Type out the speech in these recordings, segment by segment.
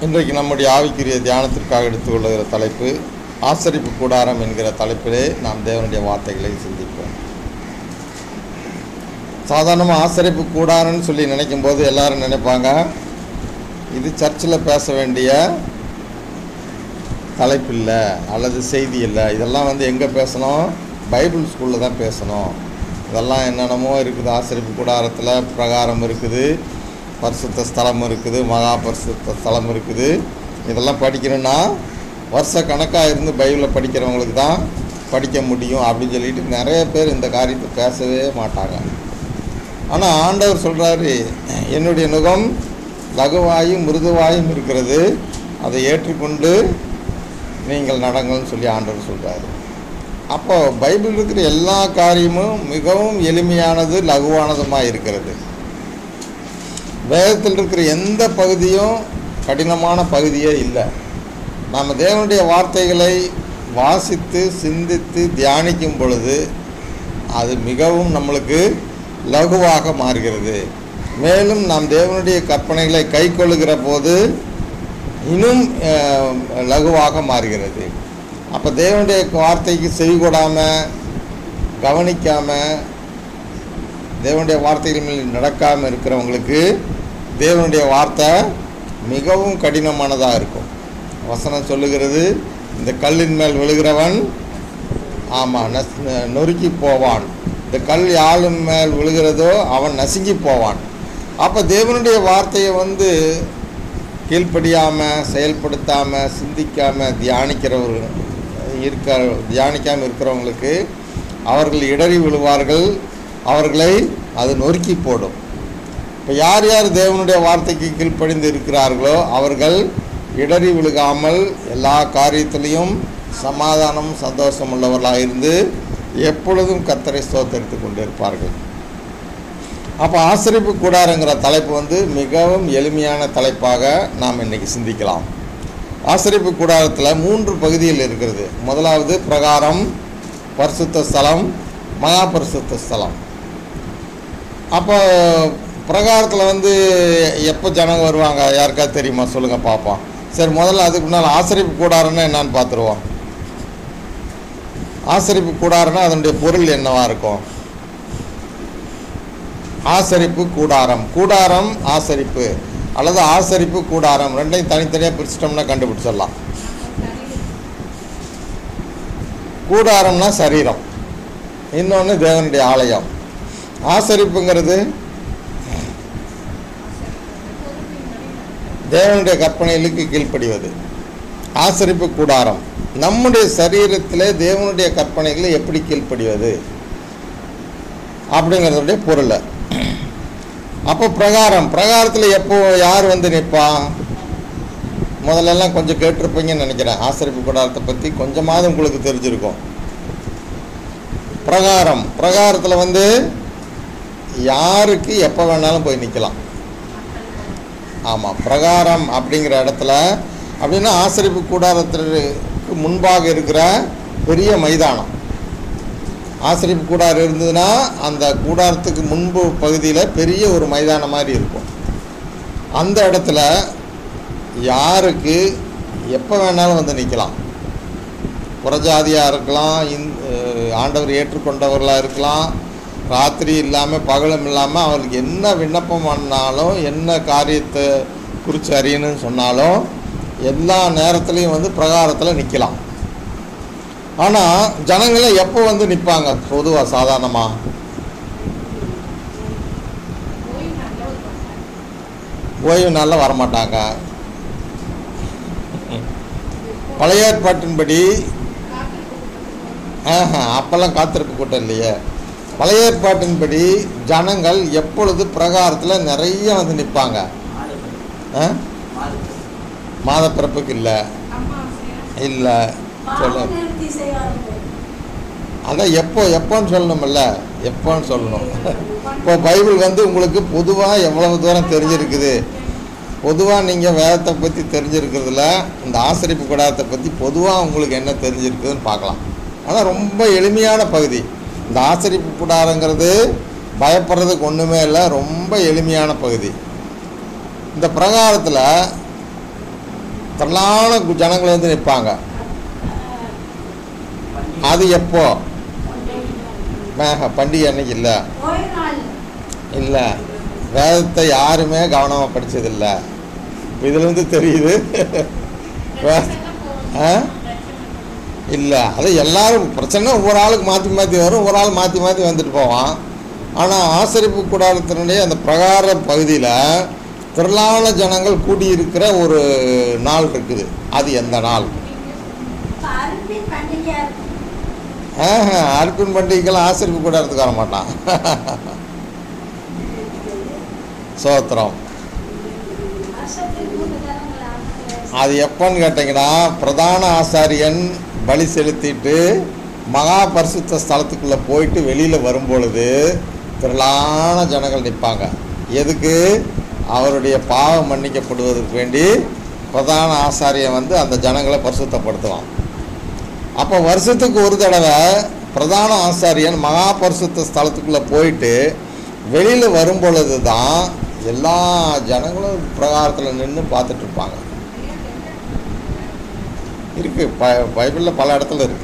இன்றைக்கு நம்முடைய ஆவிக்குரிய தியானத்திற்காக எடுத்துக்கொள்ளுகிற தலைப்பு ஆசரிப்பு கூடாரம் என்கிற தலைப்பிலே நாம் தேவனுடைய வார்த்தைகளை சிந்திப்போம் சாதாரணமாக ஆசரிப்பு கூடாரம்னு சொல்லி நினைக்கும் போது எல்லாரும் நினைப்பாங்க இது சர்ச்சில் பேச வேண்டிய தலைப்பு இல்லை அல்லது செய்தி இல்லை இதெல்லாம் வந்து எங்கே பேசணும் பைபிள் ஸ்கூலில் தான் பேசணும் இதெல்லாம் என்னென்னமோ இருக்குது ஆசிரியப்பு கூடாரத்தில் பிரகாரம் இருக்குது பரிசுத்த ஸ்தலம் இருக்குது மகா பரிசுத்த ஸ்தலம் இருக்குது இதெல்லாம் படிக்கணும்னா வருஷ கணக்காக இருந்து பைபிளை படிக்கிறவங்களுக்கு தான் படிக்க முடியும் அப்படின்னு சொல்லிட்டு நிறைய பேர் இந்த காரியத்தை பேசவே மாட்டாங்க ஆனால் ஆண்டவர் சொல்கிறாரு என்னுடைய நுகம் லகுவாயும் மிருதுவாயும் இருக்கிறது அதை ஏற்றுக்கொண்டு நீங்கள் நடங்கள்னு சொல்லி ஆண்டவர் சொல்கிறாரு அப்போ பைபிள் இருக்கிற எல்லா காரியமும் மிகவும் எளிமையானது லகுவானதுமாக இருக்கிறது வேதத்தில் இருக்கிற எந்த பகுதியும் கடினமான பகுதியே இல்லை நாம் தேவனுடைய வார்த்தைகளை வாசித்து சிந்தித்து தியானிக்கும் பொழுது அது மிகவும் நம்மளுக்கு லகுவாக மாறுகிறது மேலும் நாம் தேவனுடைய கற்பனைகளை கை கொள்ளுகிற போது இன்னும் அஹ், லகுவாக மாறுகிறது அப்போ தேவனுடைய வார்த்தைக்கு செவிகொடாமல் கவனிக்காமல் தேவனுடைய வார்த்தைகள் மேல் நடக்காமல் இருக்கிறவங்களுக்கு தேவனுடைய வார்த்தை மிகவும் கடினமானதாக இருக்கும் வசனம் சொல்லுகிறது இந்த கல்லின் மேல் விழுகிறவன் ஆமாம் நஸ் நொறுக்கி போவான் இந்த கல் யாழின் மேல் விழுகிறதோ அவன் நசுங்கி போவான் அப்போ தேவனுடைய வார்த்தையை வந்து கீழ்ப்படியாமல் செயல்படுத்தாமல் சிந்திக்காமல் தியானிக்கிறவர் இருக்க தியானிக்காமல் இருக்கிறவங்களுக்கு அவர்கள் இடறி விழுவார்கள் அவர்களை அது நொறுக்கி போடும் இப்போ யார் யார் தேவனுடைய வார்த்தைக்கு கீழ்ப்படிந்து இருக்கிறார்களோ அவர்கள் இடறி விழுகாமல் எல்லா காரியத்திலையும் சமாதானம் சந்தோஷம் உள்ளவர்களாக இருந்து எப்பொழுதும் கத்தரை ஸ்தோத்தரித்து கொண்டிருப்பார்கள் அப்போ ஆசிரிப்பு கூடாரங்கிற தலைப்பு வந்து மிகவும் எளிமையான தலைப்பாக நாம் இன்னைக்கு சிந்திக்கலாம் ஆசிரிப்பு கூடாரத்தில் மூன்று பகுதிகள் இருக்கிறது முதலாவது பிரகாரம் பரிசுத்த ஸ்தலம் மகா பரிசுத்த ஸ்தலம் அப்போ பிரகாரத்தில் வந்து எப்போ ஜனங்க வருவாங்க யாருக்காவது தெரியுமா சொல்லுங்கள் பார்ப்போம் சரி முதல்ல அதுக்கு முன்னால் ஆசிரிப்பு கூடாரம்னா என்னன்னு பார்த்துருவோம் ஆசரிப்பு கூடாரம்னா அதனுடைய பொருள் என்னவா இருக்கும் ஆசரிப்பு கூடாரம் கூடாரம் ஆசரிப்பு அல்லது ஆசரிப்பு கூடாரம் ரெண்டையும் தனித்தனியாக பிரிச்சிட்டோம்னா கண்டுபிடிச்சிடலாம் கூடாரம்னா சரீரம் இன்னொன்று தேவனுடைய ஆலயம் ஆசரிப்புங்கிறது தேவனுடைய கற்பனைகளுக்கு கீழ்ப்படிவது ஆசரிப்பு கூடாரம் நம்முடைய சரீரத்தில் தேவனுடைய கற்பனைகளை எப்படி கீழ்ப்படிவது அப்படிங்கிறதுடைய பொருள் அப்போ பிரகாரம் பிரகாரத்தில் எப்போ யார் வந்து நிற்பா முதல்லலாம் கொஞ்சம் கேட்டிருப்பீங்கன்னு நினைக்கிறேன் ஆசரிப்பு கூடாரத்தை பற்றி கொஞ்சமாவது உங்களுக்கு தெரிஞ்சிருக்கும் பிரகாரம் பிரகாரத்தில் வந்து யாருக்கு எப்போ வேணாலும் போய் நிற்கலாம் ஆமாம் பிரகாரம் அப்படிங்கிற இடத்துல அப்படின்னா ஆசரிப்பு கூடாரத்திற்கு முன்பாக இருக்கிற பெரிய மைதானம் ஆசரிப்பு கூடாரம் இருந்ததுன்னா அந்த கூடாரத்துக்கு முன்பு பகுதியில் பெரிய ஒரு மைதானம் மாதிரி இருக்கும் அந்த இடத்துல யாருக்கு எப்போ வேணாலும் வந்து நிற்கலாம் புறஜாதியாக இருக்கலாம் இந் அஹ் ஆண்டவர் ஏற்றுக்கொண்டவர்களாக இருக்கலாம் ராத்திரி இல்லாமல் பகலும் இல்லாமல் அவருக்கு என்ன விண்ணப்பம் பண்ணாலும் என்ன காரியத்தை குறித்து அறியணும்னு சொன்னாலும் எல்லா நேரத்துலையும் வந்து பிரகாரத்தில் நிற்கலாம் ஆனால் ஜனங்களை எப்போ வந்து நிற்பாங்க பொதுவாக சாதாரணமாக ஓய்வு நாளில் வரமாட்டாங்க பழைய ஏற்பாட்டின்படி ஆஹா அப்போல்லாம் காத்திருப்பு கூட்டம் இல்லையே பழைய ஏற்பாட்டின்படி ஜனங்கள் எப்பொழுது பிரகாரத்தில் நிறைய வந்து நிற்பாங்க ஆ மாத பிறப்புக்கு இல்லை இல்லை சொல்ல அதான் எப்போ எப்போன்னு சொல்லணும்ல எப்போன்னு சொல்லணும் இப்போ பைபிள் வந்து உங்களுக்கு பொதுவாக எவ்வளவு தூரம் தெரிஞ்சிருக்குது பொதுவாக நீங்கள் வேதத்தை பற்றி தெரிஞ்சிருக்கிறதுல இந்த ஆசிரிப்பு கூடாரத்தை பற்றி பொதுவாக உங்களுக்கு என்ன தெரிஞ்சிருக்குதுன்னு பார்க்கலாம் ஆனால் ரொம்ப எளிமையான பகுதி இந்த ஆசிரிப்பு கூடாரங்கிறது பயப்படுறதுக்கு ஒன்றுமே இல்லை ரொம்ப எளிமையான பகுதி இந்த பிரகாரத்தில் திரளான கு- ஜனங்கள் வந்து நிற்பாங்க அது எப்போ மேக பண்டிகை அன்னைக்கு இல்லை ஓய்வு நாள் இல்லை வேதத்தை யாருமே கவனமாக படிச்சதில்ல இதுலேருந்து தெரியுது வே- ஆ இல்லை அது எல்லாரும் பிரச்சனை ஒவ்வொரு ஆளுக்கு மாற்றி மாற்றி வரும் ஒரு ஆள் மாற்றி மாற்றி வந்துட்டு போவான் ஆனால் ஆசரிப்பு கூடாரத்தினுடைய அந்த பிரகார பகுதியில் திரளான ஜனங்கள் கூடியிருக்கிற ஒரு நாள் இருக்குது அது எந்த நாள் இப்ப அரும்பின் பண்டிகையா இருக்கும் ஆஹா, அர்ப்பன் பண்டிகைக்கெல்லாம் ஆசரிப்பு கூடாரத்துக்கு வர மாட்டான் சோத்திரம் வருஷத்துக்கு மூணு தரங்கள் ஆகும் அது எப்போன்னு கேட்டிங்கன்னா பிரதான ஆசாரியன் பலி செலுத்திட்டு மகா பரிசுத்த ஸ்தலத்துக்குள்ளே போயிட்டு வெளியில் வரும்பொழுது திரளான ஜனங்கள் நிற்பாங்க எதுக்கு அவருடைய பாவம் மன்னிக்கப்படுவதற்கு வேண்டி பிரதான ஆசாரியன் வந்து அந்த ஜனங்களை பரிசுத்தப்படுத்துவான் அப்போ வருஷத்துக்கு ஒரு தடவை பிரதான ஆசாரியன் மகா பரிசுத்த ஸ்தலத்துக்குள்ளே போயிட்டு வெளியில் வரும்பொழுது தான் எல்லா ஜனங்களும் பிரகாரத்தில் நின்று பார்த்துட்டு இருப்பாங்க இருக்கு ப பைபிளில் பல இடத்துல இருக்கு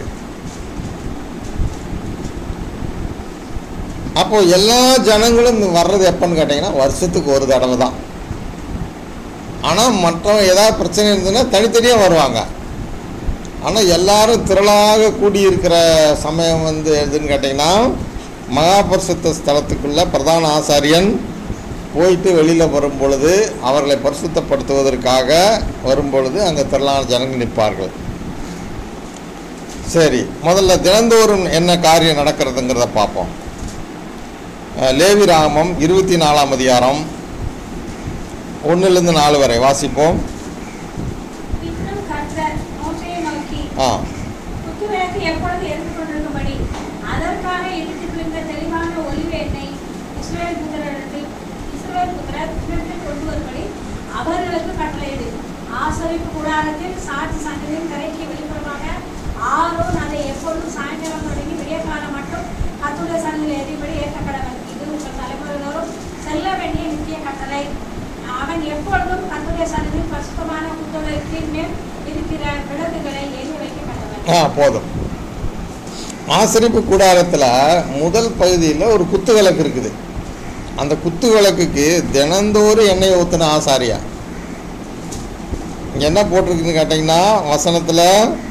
அப்போ எல்லா ஜனங்களும் வர்றது எப்போன்னு கேட்டிங்கன்னா வருஷத்துக்கு ஒரு தடவை தான் ஆனால் மற்றவங்க ஏதாவது பிரச்சனை இருந்ததுன்னா தனித்தனியாக வருவாங்க ஆனால் எல்லாரும் திரளாக கூடியிருக்கிற சமயம் வந்து எதுன்னு கேட்டிங்கன்னா மகாபரிசுத்த ஸ்தலத்துக்குள்ள பிரதான ஆசாரியன் போயிட்டு வெளியில் வரும் பொழுது அவர்களை பரிசுத்தப்படுத்துவதற்காக வரும் பொழுது அங்கே திரளான ஜனங்கள் நிற்பார்கள் சரி முதல்ல தினந்தோறும் என்ன காரியம் நடக்கிறதுங்கிறத பார்ப்போம் அஹ், லேவி ராமம் இருபத்தி நாலாம் அதிகாரம் ஒன்றிலிருந்து நாலு வரை வாசிப்போம் பின்னும் கர்த்தர் மோசையை நோக்கி ஆ குத்துவிளக்கு எப்பொழுது எரிந்து கொண்டிருக்கும்படி அதற்கான இடித்து விழுந்த தெளிவான ஒலிவு எண்ணெய் இஸ்ரவேல் புத்திரரிடத்தில் இஸ்ரவேல் புத்திரர் இடத்தில் கொண்டு வரும்படி அவர்களுக்கு கட்டளையிடு ஆசரிப்பு கூடாரத்தில் சாட்சி சங்கத்தின் கரைக்கு வெளிப்புறமாக ஆரோன் அதை எப்பொழுதும் சாயங்காலம் தொடங்கி விடியற்காலம் மட்டும் கத்துடைய சங்கில் எரிபடி ஏற்கப்படவன் இது உங்கள் தலைமுறையினரும் செல்ல வேண்டிய நித்திய கட்டளை அவன் எப்பொழுதும் கத்துடைய சன்னதியில் பசுத்தமான குத்துவிளக்கின் மேல் இருக்கிற விளக்குகளை எரிய வைக்கப்பட்டவன் ஆ போதும் ஆசிரிப்பு கூடாரத்தில் முதல் பகுதியில் ஒரு குத்து விளக்கு இருக்குது அந்த குத்து விளக்குக்கு தினந்தோறும் எண்ணெய் ஊற்றின ஆசாரியா இங்க என்ன போட்டிருக்குன்னு கேட்டிங்கன்னா வசனத்தில்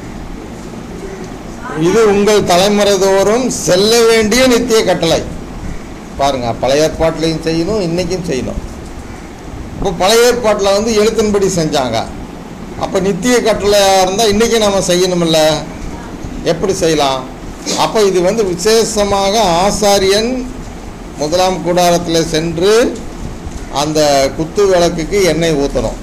இது உங்கள் தலைமுறை தோறும் செல்ல வேண்டிய நித்திய கட்டளை பாருங்க பழைய ஏற்பாட்டிலையும் செய்யணும் இன்னைக்கும் செய்யணும் இப்போ பழைய ஏற்பாட்டில் வந்து எழுத்தின்படி செஞ்சாங்க அப்போ நித்திய கட்டளையாக இருந்தால் இன்றைக்கி நம்ம செய்யணுமில்ல எப்படி செய்யலாம் அப்போ இது வந்து விசேஷமாக ஆசாரியன் முதலாம் கூடாரத்தில் சென்று அந்த குத்து விளக்குக்கு எண்ணெய் ஊற்றணும்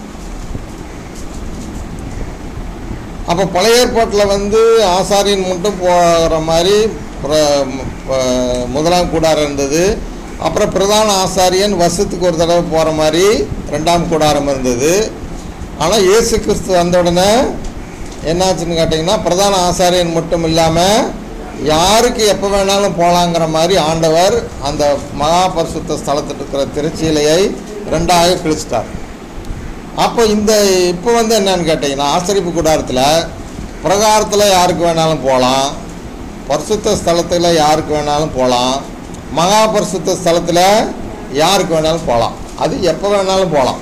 அப்போ பழைய ஏற்பாட்டில் வந்து ஆசாரியன் மட்டும் போகிற மாதிரி பிர- ப- முதலாம் கூடாரம் இருந்தது அப்புறம் பிரதான ஆசாரியன் வருஷத்துக்கு ஒரு தடவை போகிற மாதிரி ரெண்டாம் கூடாரம் இருந்தது ஆனால் இயேசு கிறிஸ்து வந்த உடனே என்னாச்சுன்னு கேட்டிங்கன்னா பிரதான ஆசாரியன் மட்டும் இல்லாமல் யாருக்கு எப்போ வேணாலும் போகலாங்கிற மாதிரி ஆண்டவர் அந்த மகா பரிசுத்த ஸ்தலத்தில் இருக்கிற திருச்சீலையை ரெண்டாக கிழிச்சிட்டார் அப்போ இந்த இப்போ வந்து என்னன்னு கேட்டிங்கன்னா ஆசரிப்பு கூடாரத்தில் பிரகாரத்தில் யாருக்கு வேணாலும் போகலாம் பரிசுத்த ஸ்தலத்தில் யாருக்கு வேணாலும் போகலாம் மகா பரிசுத்த ஸ்தலத்தில் யாருக்கு வேணாலும் போகலாம் அது எப்போ வேணாலும் போகலாம்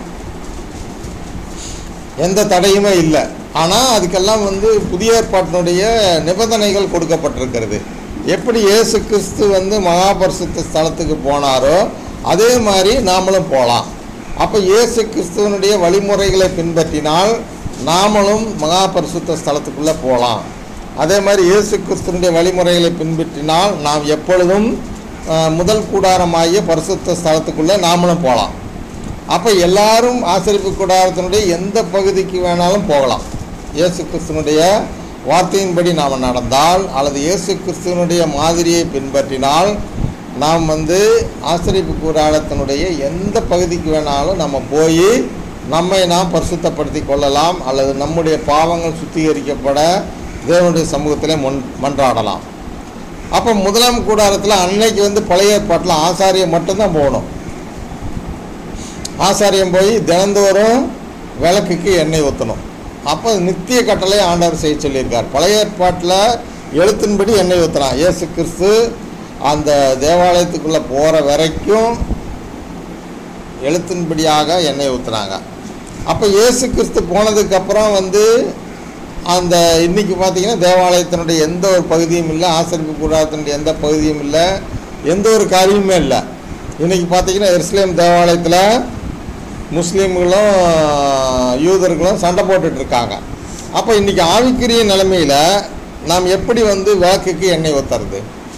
எந்த தடையுமே இல்லை ஆனால் அதுக்கெல்லாம் வந்து புதிய ஏற்பாட்டினுடைய நிபந்தனைகள் கொடுக்கப்பட்டிருக்கிறது எப்படி இயேசு கிறிஸ்து வந்து மகா பரிசுத்த ஸ்தலத்துக்கு போனாரோ அதே மாதிரி நாமளும் போகலாம் அப்போ இயேசு கிறிஸ்துவனுடைய வழிமுறைகளை பின்பற்றினால் நாமளும் மகா பரிசுத்த ஸ்தலத்துக்குள்ளே போகலாம் அதே மாதிரி இயேசு கிறிஸ்துவனுடைய வழிமுறைகளை பின்பற்றினால் நாம் எப்பொழுதும் அஹ், முதல் கூடாரமாகிய பரிசுத்த ஸ்தலத்துக்குள்ளே நாமளும் போகலாம் அப்போ எல்லாரும் ஆசரிப்பு கூடாரத்தினுடைய எந்த பகுதிக்கு வேணாலும் போகலாம் இயேசு கிறிஸ்துவனுடைய வார்த்தையின்படி நாம் நடந்தால் அல்லது இயேசு கிறிஸ்துவனுடைய மாதிரியை பின்பற்றினால் நாம் வந்து ஆசரிப்பு கூடாரத்தினுடைய எந்த பகுதிக்கு வேணாலும் நம்ம போய் நம்மை நாம் பரிசுத்தப்படுத்தி கொள்ளலாம் அல்லது நம்முடைய பாவங்கள் சுத்திகரிக்கப்பட தேவனுடைய சமூகத்திலே மொன் மன்றாடலாம் அப்போ முதலாம் கூடாரத்தில் அன்னைக்கு வந்து பழைய ஏற்பாட்டில் ஆசாரியம் மட்டும்தான் போகணும் ஆசாரியம் போய் தினந்தோறும் விளக்குக்கு எண்ணெய் ஊற்றணும் அப்போ நித்திய கட்டளை ஆண்டவர் செய்ய சொல்லியிருக்கார் பழைய ஏற்பாட்டில் எழுத்தின்படி எண்ணெய் ஊற்றுறான் இயேசு கிறிஸ்து அந்த தேவாலயத்துக்குள்ளே போகிற வரைக்கும் எழுத்தின்படியாக எண்ணெய் ஊற்றுனாங்க அப்போ இயேசு கிறிஸ்து போனதுக்கப்புறம் வந்து அந்த இன்னைக்கு பார்த்தீங்கன்னா தேவாலயத்தினுடைய எந்த ஒரு பகுதியும் இல்லை ஆசிரியப்பு கூடாரத்தினுடைய எந்த பகுதியும் இல்லை எந்த ஒரு காரியமுமே இல்லை இன்னைக்கு பார்த்தீங்கன்னா எருசலேம் தேவாலயத்தில் முஸ்லீம்களும் யூதர்களும் சண்டை போட்டுட்டு இருக்காங்க அப்போ இன்னைக்கு ஆவிக்குரிய நிலைமையில் நாம் எப்படி வந்து விளக்குக்கு எண்ணெய் ஊற்றுறது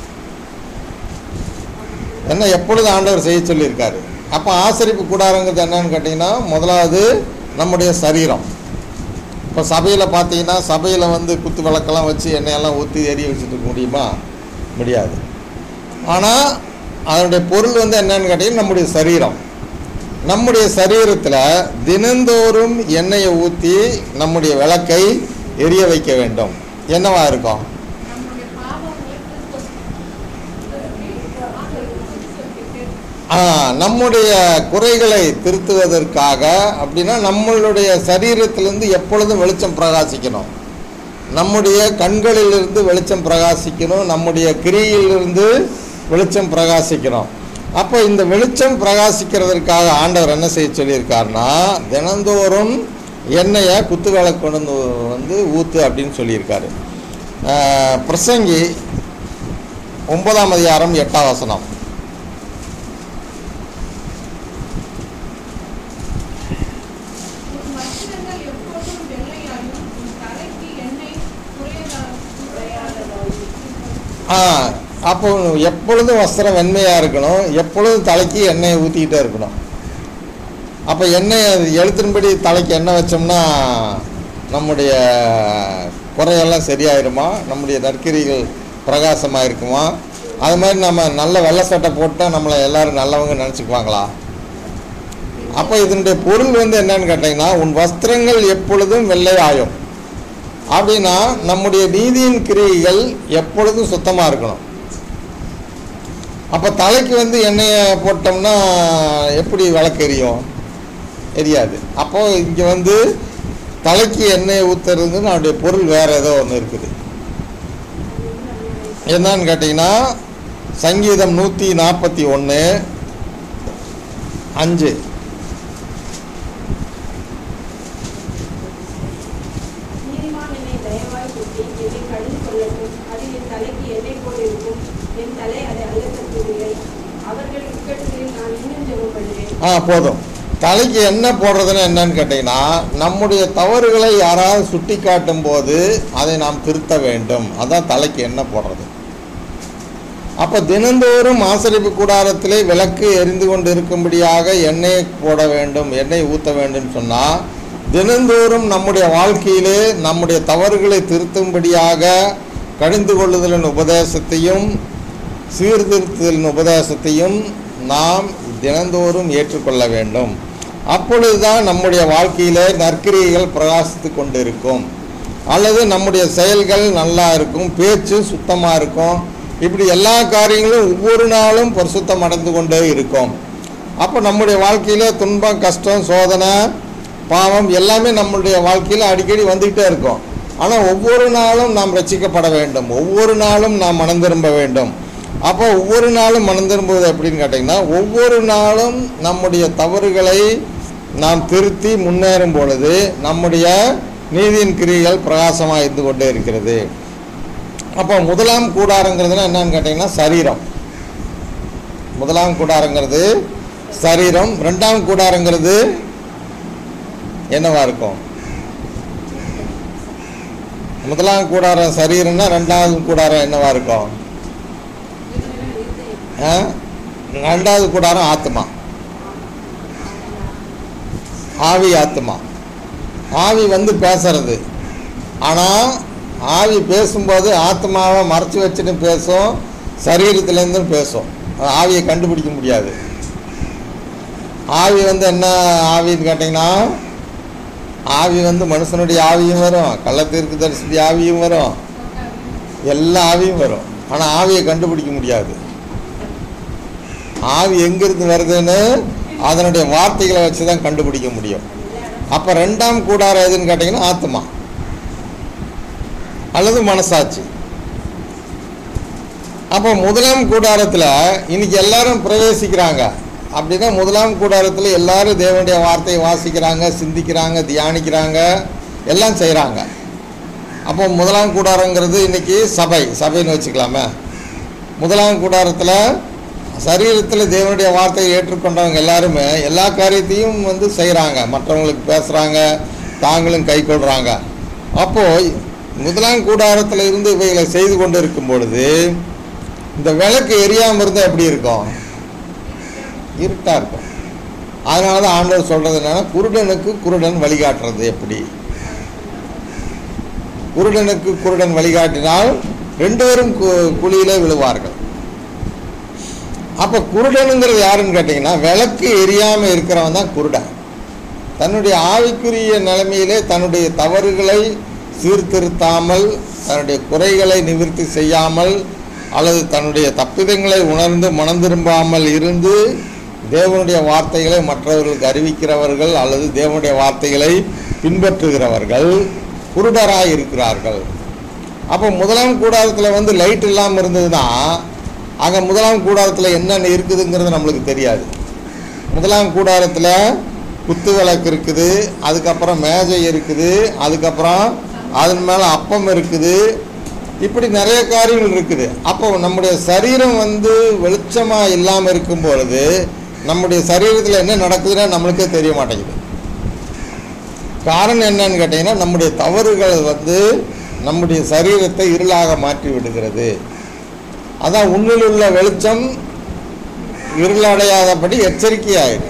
என்ன எப்பொழுது ஆண்டவர் செய்ய சொல்லியிருக்காரு அப்போ ஆசரிப்பு கூடாரங்கிறது என்னன்னு கேட்டிங்கன்னா முதலாவது நம்முடைய சரீரம் இப்போ சபையில் பார்த்தீங்கன்னா சபையில் வந்து குத்து விளக்கெல்லாம் வச்சு எண்ணெயெல்லாம் ஊற்றி எரிய வச்சுட்டு இருக்க முடியுமா முடியாது ஆனால் அதனுடைய பொருள் வந்து என்னன்னு கேட்டிங்கன்னா நம்முடைய சரீரம் நம்முடைய சரீரத்தில் தினந்தோறும் எண்ணெயை ஊற்றி நம்முடைய விளக்கை எரிய வைக்க வேண்டும் என்னவா இருக்கும் நம்முடைய பாவங்களை கிறிஸ்துவுக்கு ஆ, நம்முடைய குறைகளை திருத்துவதற்காக அப்படின்னா நம்மளுடைய சரீரத்திலிருந்து எப்பொழுதும் வெளிச்சம் பிரகாசிக்கணும் நம்முடைய கண்களிலிருந்து வெளிச்சம் பிரகாசிக்கணும் நம்முடைய கிரியிலிருந்து வெளிச்சம் பிரகாசிக்கணும் அப்போ இந்த வெளிச்சம் பிரகாசிக்கிறதற்காக ஆண்டவர் என்ன செய்ய சொல்லியிருக்காருன்னா தினந்தோறும் எண்ணெயை குத்து விளக்கு கொண்டு வந்து வந்து ஊற்று அப்படின்னு சொல்லியிருக்காரு ஆ, பிரசங்கி ஒன்பதாம் அதிகாரம் எட்டாம் வசனம் உன் வஸ்திரங்கள் எப்போதும் வெள்ளையாயும் உன் தலைக்கு எண்ணெய் குறையதா- குறையாததாயும் ஆ அப்போ எப்பொழுதும் வஸ்திரம் வெண்மையாக இருக்கணும் எப்பொழுதும் தலைக்கு எண்ணெயை ஊற்றிக்கிட்டே இருக்கணும் அப்போ எண்ணெய் அது எழுத்தின்படி தலைக்கு எண்ணெய் வச்சோம்னா நம்முடைய குறையெல்லாம் சரியாயிருமா நம்முடைய நற்கிரிகள் பிரகாசமாக இருக்குமா அது மாதிரி நம்ம நல்ல வெள்ளை சட்டை போட்டால் நம்மளை எல்லாரும் நல்லவங்க நினச்சிக்குவாங்களா அப்போ இதனுடைய பொருள் வந்து என்னன்னு கேட்டிங்கன்னா உன் வஸ்திரங்கள் எப்பொழுதும் வெள்ளையாயும் அப்படின்னா நம்முடைய நீதியின் கிரியைகள் எப்பொழுதும் சுத்தமாக இருக்கணும் அப்போ தலைக்கு வந்து எண்ணெயை போட்டோம்னா எப்படி விளக்கு எரியும் எரியாது அப்போ இங்கே வந்து தலைக்கு எண்ணெயை ஊற்றுறதுன்னு அதனுடைய பொருள் வேறு ஏதோ ஒன்று இருக்குது என்னன்னு கேட்டிங்கன்னா சங்கீதம் நூற்றி நாற்பத்தி ஒன்று அஞ்சு நீதிமான் என்னை தயவாய் சுட்டி என்னை கடிந்து கொள்ளட்டும் அது என் தலைக்கு எண்ணெய் போல் இருக்கும் என் தலை அதை அழுத்தக்கூடியவை அவர்கள் இக்கட்டுகளில் நான் இன்னும் ஜெபம் பண்ணுவேன் ஆ போதும் தலைக்கு என்ன போடுறதுன்னு என்னன்னு கேட்டிங்கன்னா நம்முடைய தவறுகளை யாராவது சுட்டி காட்டும் போது அதை நாம் திருத்த வேண்டும் அதான் தலைக்கு என்ன போடுறது அப்போ தினந்தோறும் ஆசரிப்பு கூடாரத்திலே விளக்கு எரிந்து கொண்டு இருக்கும்படியாக எண்ணெய் போட வேண்டும் எண்ணெய் ஊற்ற வேண்டும் சொன்னால் தினந்தோறும் நம்முடைய வாழ்க்கையிலே நம்முடைய தவறுகளை திருத்தும்படியாக கடிந்து கொள்ளுதலின் உபதேசத்தையும் சீர்திருத்துதலின் உபதேசத்தையும் நாம் தினந்தோறும் ஏற்றுக்கொள்ள வேண்டும் அப்பொழுதுதான் நம்முடைய வாழ்க்கையிலே நற்கிரியைகள் பிரகாசித்து கொண்டு இருக்கும் அல்லது நம்முடைய செயல்கள் நல்லா இருக்கும் பேச்சு சுத்தமாக இருக்கும் இப்படி எல்லா காரியங்களும் ஒவ்வொரு நாளும் பரிசுத்தம் அடைந்து கொண்டே இருக்கும் அப்போ நம்முடைய வாழ்க்கையில துன்பம் கஷ்டம் சோதனை பாவம் எல்லாமே நம்மளுடைய வாழ்க்கையில் அடிக்கடி வந்துக்கிட்டே இருக்கும் ஆனால் ஒவ்வொரு நாளும் நாம் ரட்சிக்கப்பட வேண்டும் ஒவ்வொரு நாளும் நாம் மனம் திரும்ப வேண்டும் அப்போ ஒவ்வொரு நாளும் மனம் திரும்புவது எப்படின்னு கேட்டிங்கன்னா ஒவ்வொரு நாளும் நம்முடைய தவறுகளை நாம் திருத்தி முன்னேறும் பொழுது நம்முடைய நீதியின் கிரிகள் பிரகாசமாக இருந்து கொண்டே இருக்கிறது அப்போ முதலாம் கூடாரங்கிறதுனா என்னன்னு கேட்டிங்கன்னா சரீரம் முதலாம் கூடாரங்கிறது சரீரம் ரெண்டாம் கூடாரங்கிறது என்னவா இருக்கும் முதலாம் கூடாரம் சரீரம்னா ரெண்டாவது கூடாரம் என்னவா இருக்கும் ஆ? ரெண்டாவது கூடாரம் ஆத்மா ஆவி ஆத்மா ஆவி வந்து பேசுறது ஆனால் ஆவி பேசும்போது ஆத்மாவை மறைச்சி வச்சுட்டு பேசும் சரீரத்துலேருந்தும் பேசும் அது ஆவியை கண்டுபிடிக்க முடியாது ஆவி வந்து என்ன ஆவின்னு கேட்டிங்கன்னா ஆவி வந்து மனுஷனுடைய ஆவியும் வரும் கள்ளத்தீர்க்கு தரிசி ஆவியும் வரும் எல்லா ஆவியும் வரும் ஆனால் ஆவியை கண்டுபிடிக்க முடியாது ஆவி எங்கிருந்து வருதுன்னு அதனுடைய வார்த்தைகளை வச்சு தான் கண்டுபிடிக்க முடியும் அப்போ ரெண்டாம் கூடாரம் எதுன்னு கேட்டிங்கன்னா ஆத்மா அல்லது மனசாட்சி அப்போ முதலாம் கூடாரத்தில் இன்னைக்கு எல்லாரும் பிரவேசிக்கிறாங்க அப்படின்னா முதலாம் கூடாரத்தில் எல்லாரும் தேவனுடைய வார்த்தையை வாசிக்கிறாங்க சிந்திக்கிறாங்க தியானிக்கிறாங்க எல்லாம் செய்கிறாங்க அப்போ முதலாம் கூடாரங்கிறது இன்னைக்கு சபை சபைன்னு வச்சுக்கலாமே முதலாம் கூடாரத்தில் சரீரத்தில் தேவனுடைய வார்த்தையை ஏற்றுக்கொண்டவங்க எல்லாருமே எல்லா காரியத்தையும் வந்து செய்கிறாங்க மற்றவங்களுக்கு பேசுகிறாங்க தாங்களும் கை கொள்கிறாங்க அப்போது முதலாம் கூடாரத்தில் இருந்து இவைகளை செய்து கொண்டு இருக்கும் பொழுது இந்த விளக்கு எரியாமல் இருந்தால் எப்படி இருக்கும் இருட்டாக இருக்கும் அதனால தான் ஆண்டவர் சொல்கிறது என்னன்னா குருடனுக்கு குருடன் வழிகாட்டுறது எப்படி குருடனுக்கு குருடன் வழிகாட்டினால் ரெண்டு பேரும் கு- குழியிலே விழுவார்கள் அப்போ குருடனுங்கிறது யாருன்னு கேட்டிங்கன்னா விளக்கு எரியாமல் இருக்கிறவன் தான் குருடன் தன்னுடைய ஆவிக்குரிய நிலைமையிலே தன்னுடைய தவறுகளை சீர்திருத்தாமல் தன்னுடைய குறைகளை நிவர்த்தி செய்யாமல் அல்லது தன்னுடைய தப்பிதங்களை உணர்ந்து மனம் திரும்பாமல் இருந்து தேவனுடைய வார்த்தைகளை மற்றவர்களுக்கு அறிவிக்கிறவர்கள் அல்லது தேவனுடைய வார்த்தைகளை பின்பற்றுகிறவர்கள் குருடராக இருக்கிறார்கள் அப்போ முதலாம் கூடாரத்தில் வந்து லைட் இல்லாமல் இருந்ததுன்னா அங்கே முதலாம் கூடாரத்தில் என்னென்ன இருக்குதுங்கிறது நம்மளுக்கு தெரியாது முதலாம் கூடாரத்தில் குத்து விளக்கு இருக்குது அதுக்கப்புறம் மேஜை இருக்குது அதுக்கப்புறம் அதன் மேலே அப்பம் இருக்குது இப்படி நிறைய காரியங்கள் இருக்குது அப்போ நம்முடைய சரீரம் வந்து வெளிச்சமாக இல்லாமல் இருக்கும் பொழுது நம்முடைய சரீரத்தில் என்ன நடக்குதுன்னு நம்மளுக்கே தெரிய மாட்டேங்குது காரணம் என்னன்னு கேட்டிங்கன்னா நம்முடைய தவறுகள் வந்து நம்முடைய சரீரத்தை இருளாக மாற்றி விடுகிறது அதான் உன்னில் உள்ள வெளிச்சம் இருளடையாதபடி எச்சரிக்கையாயிடும்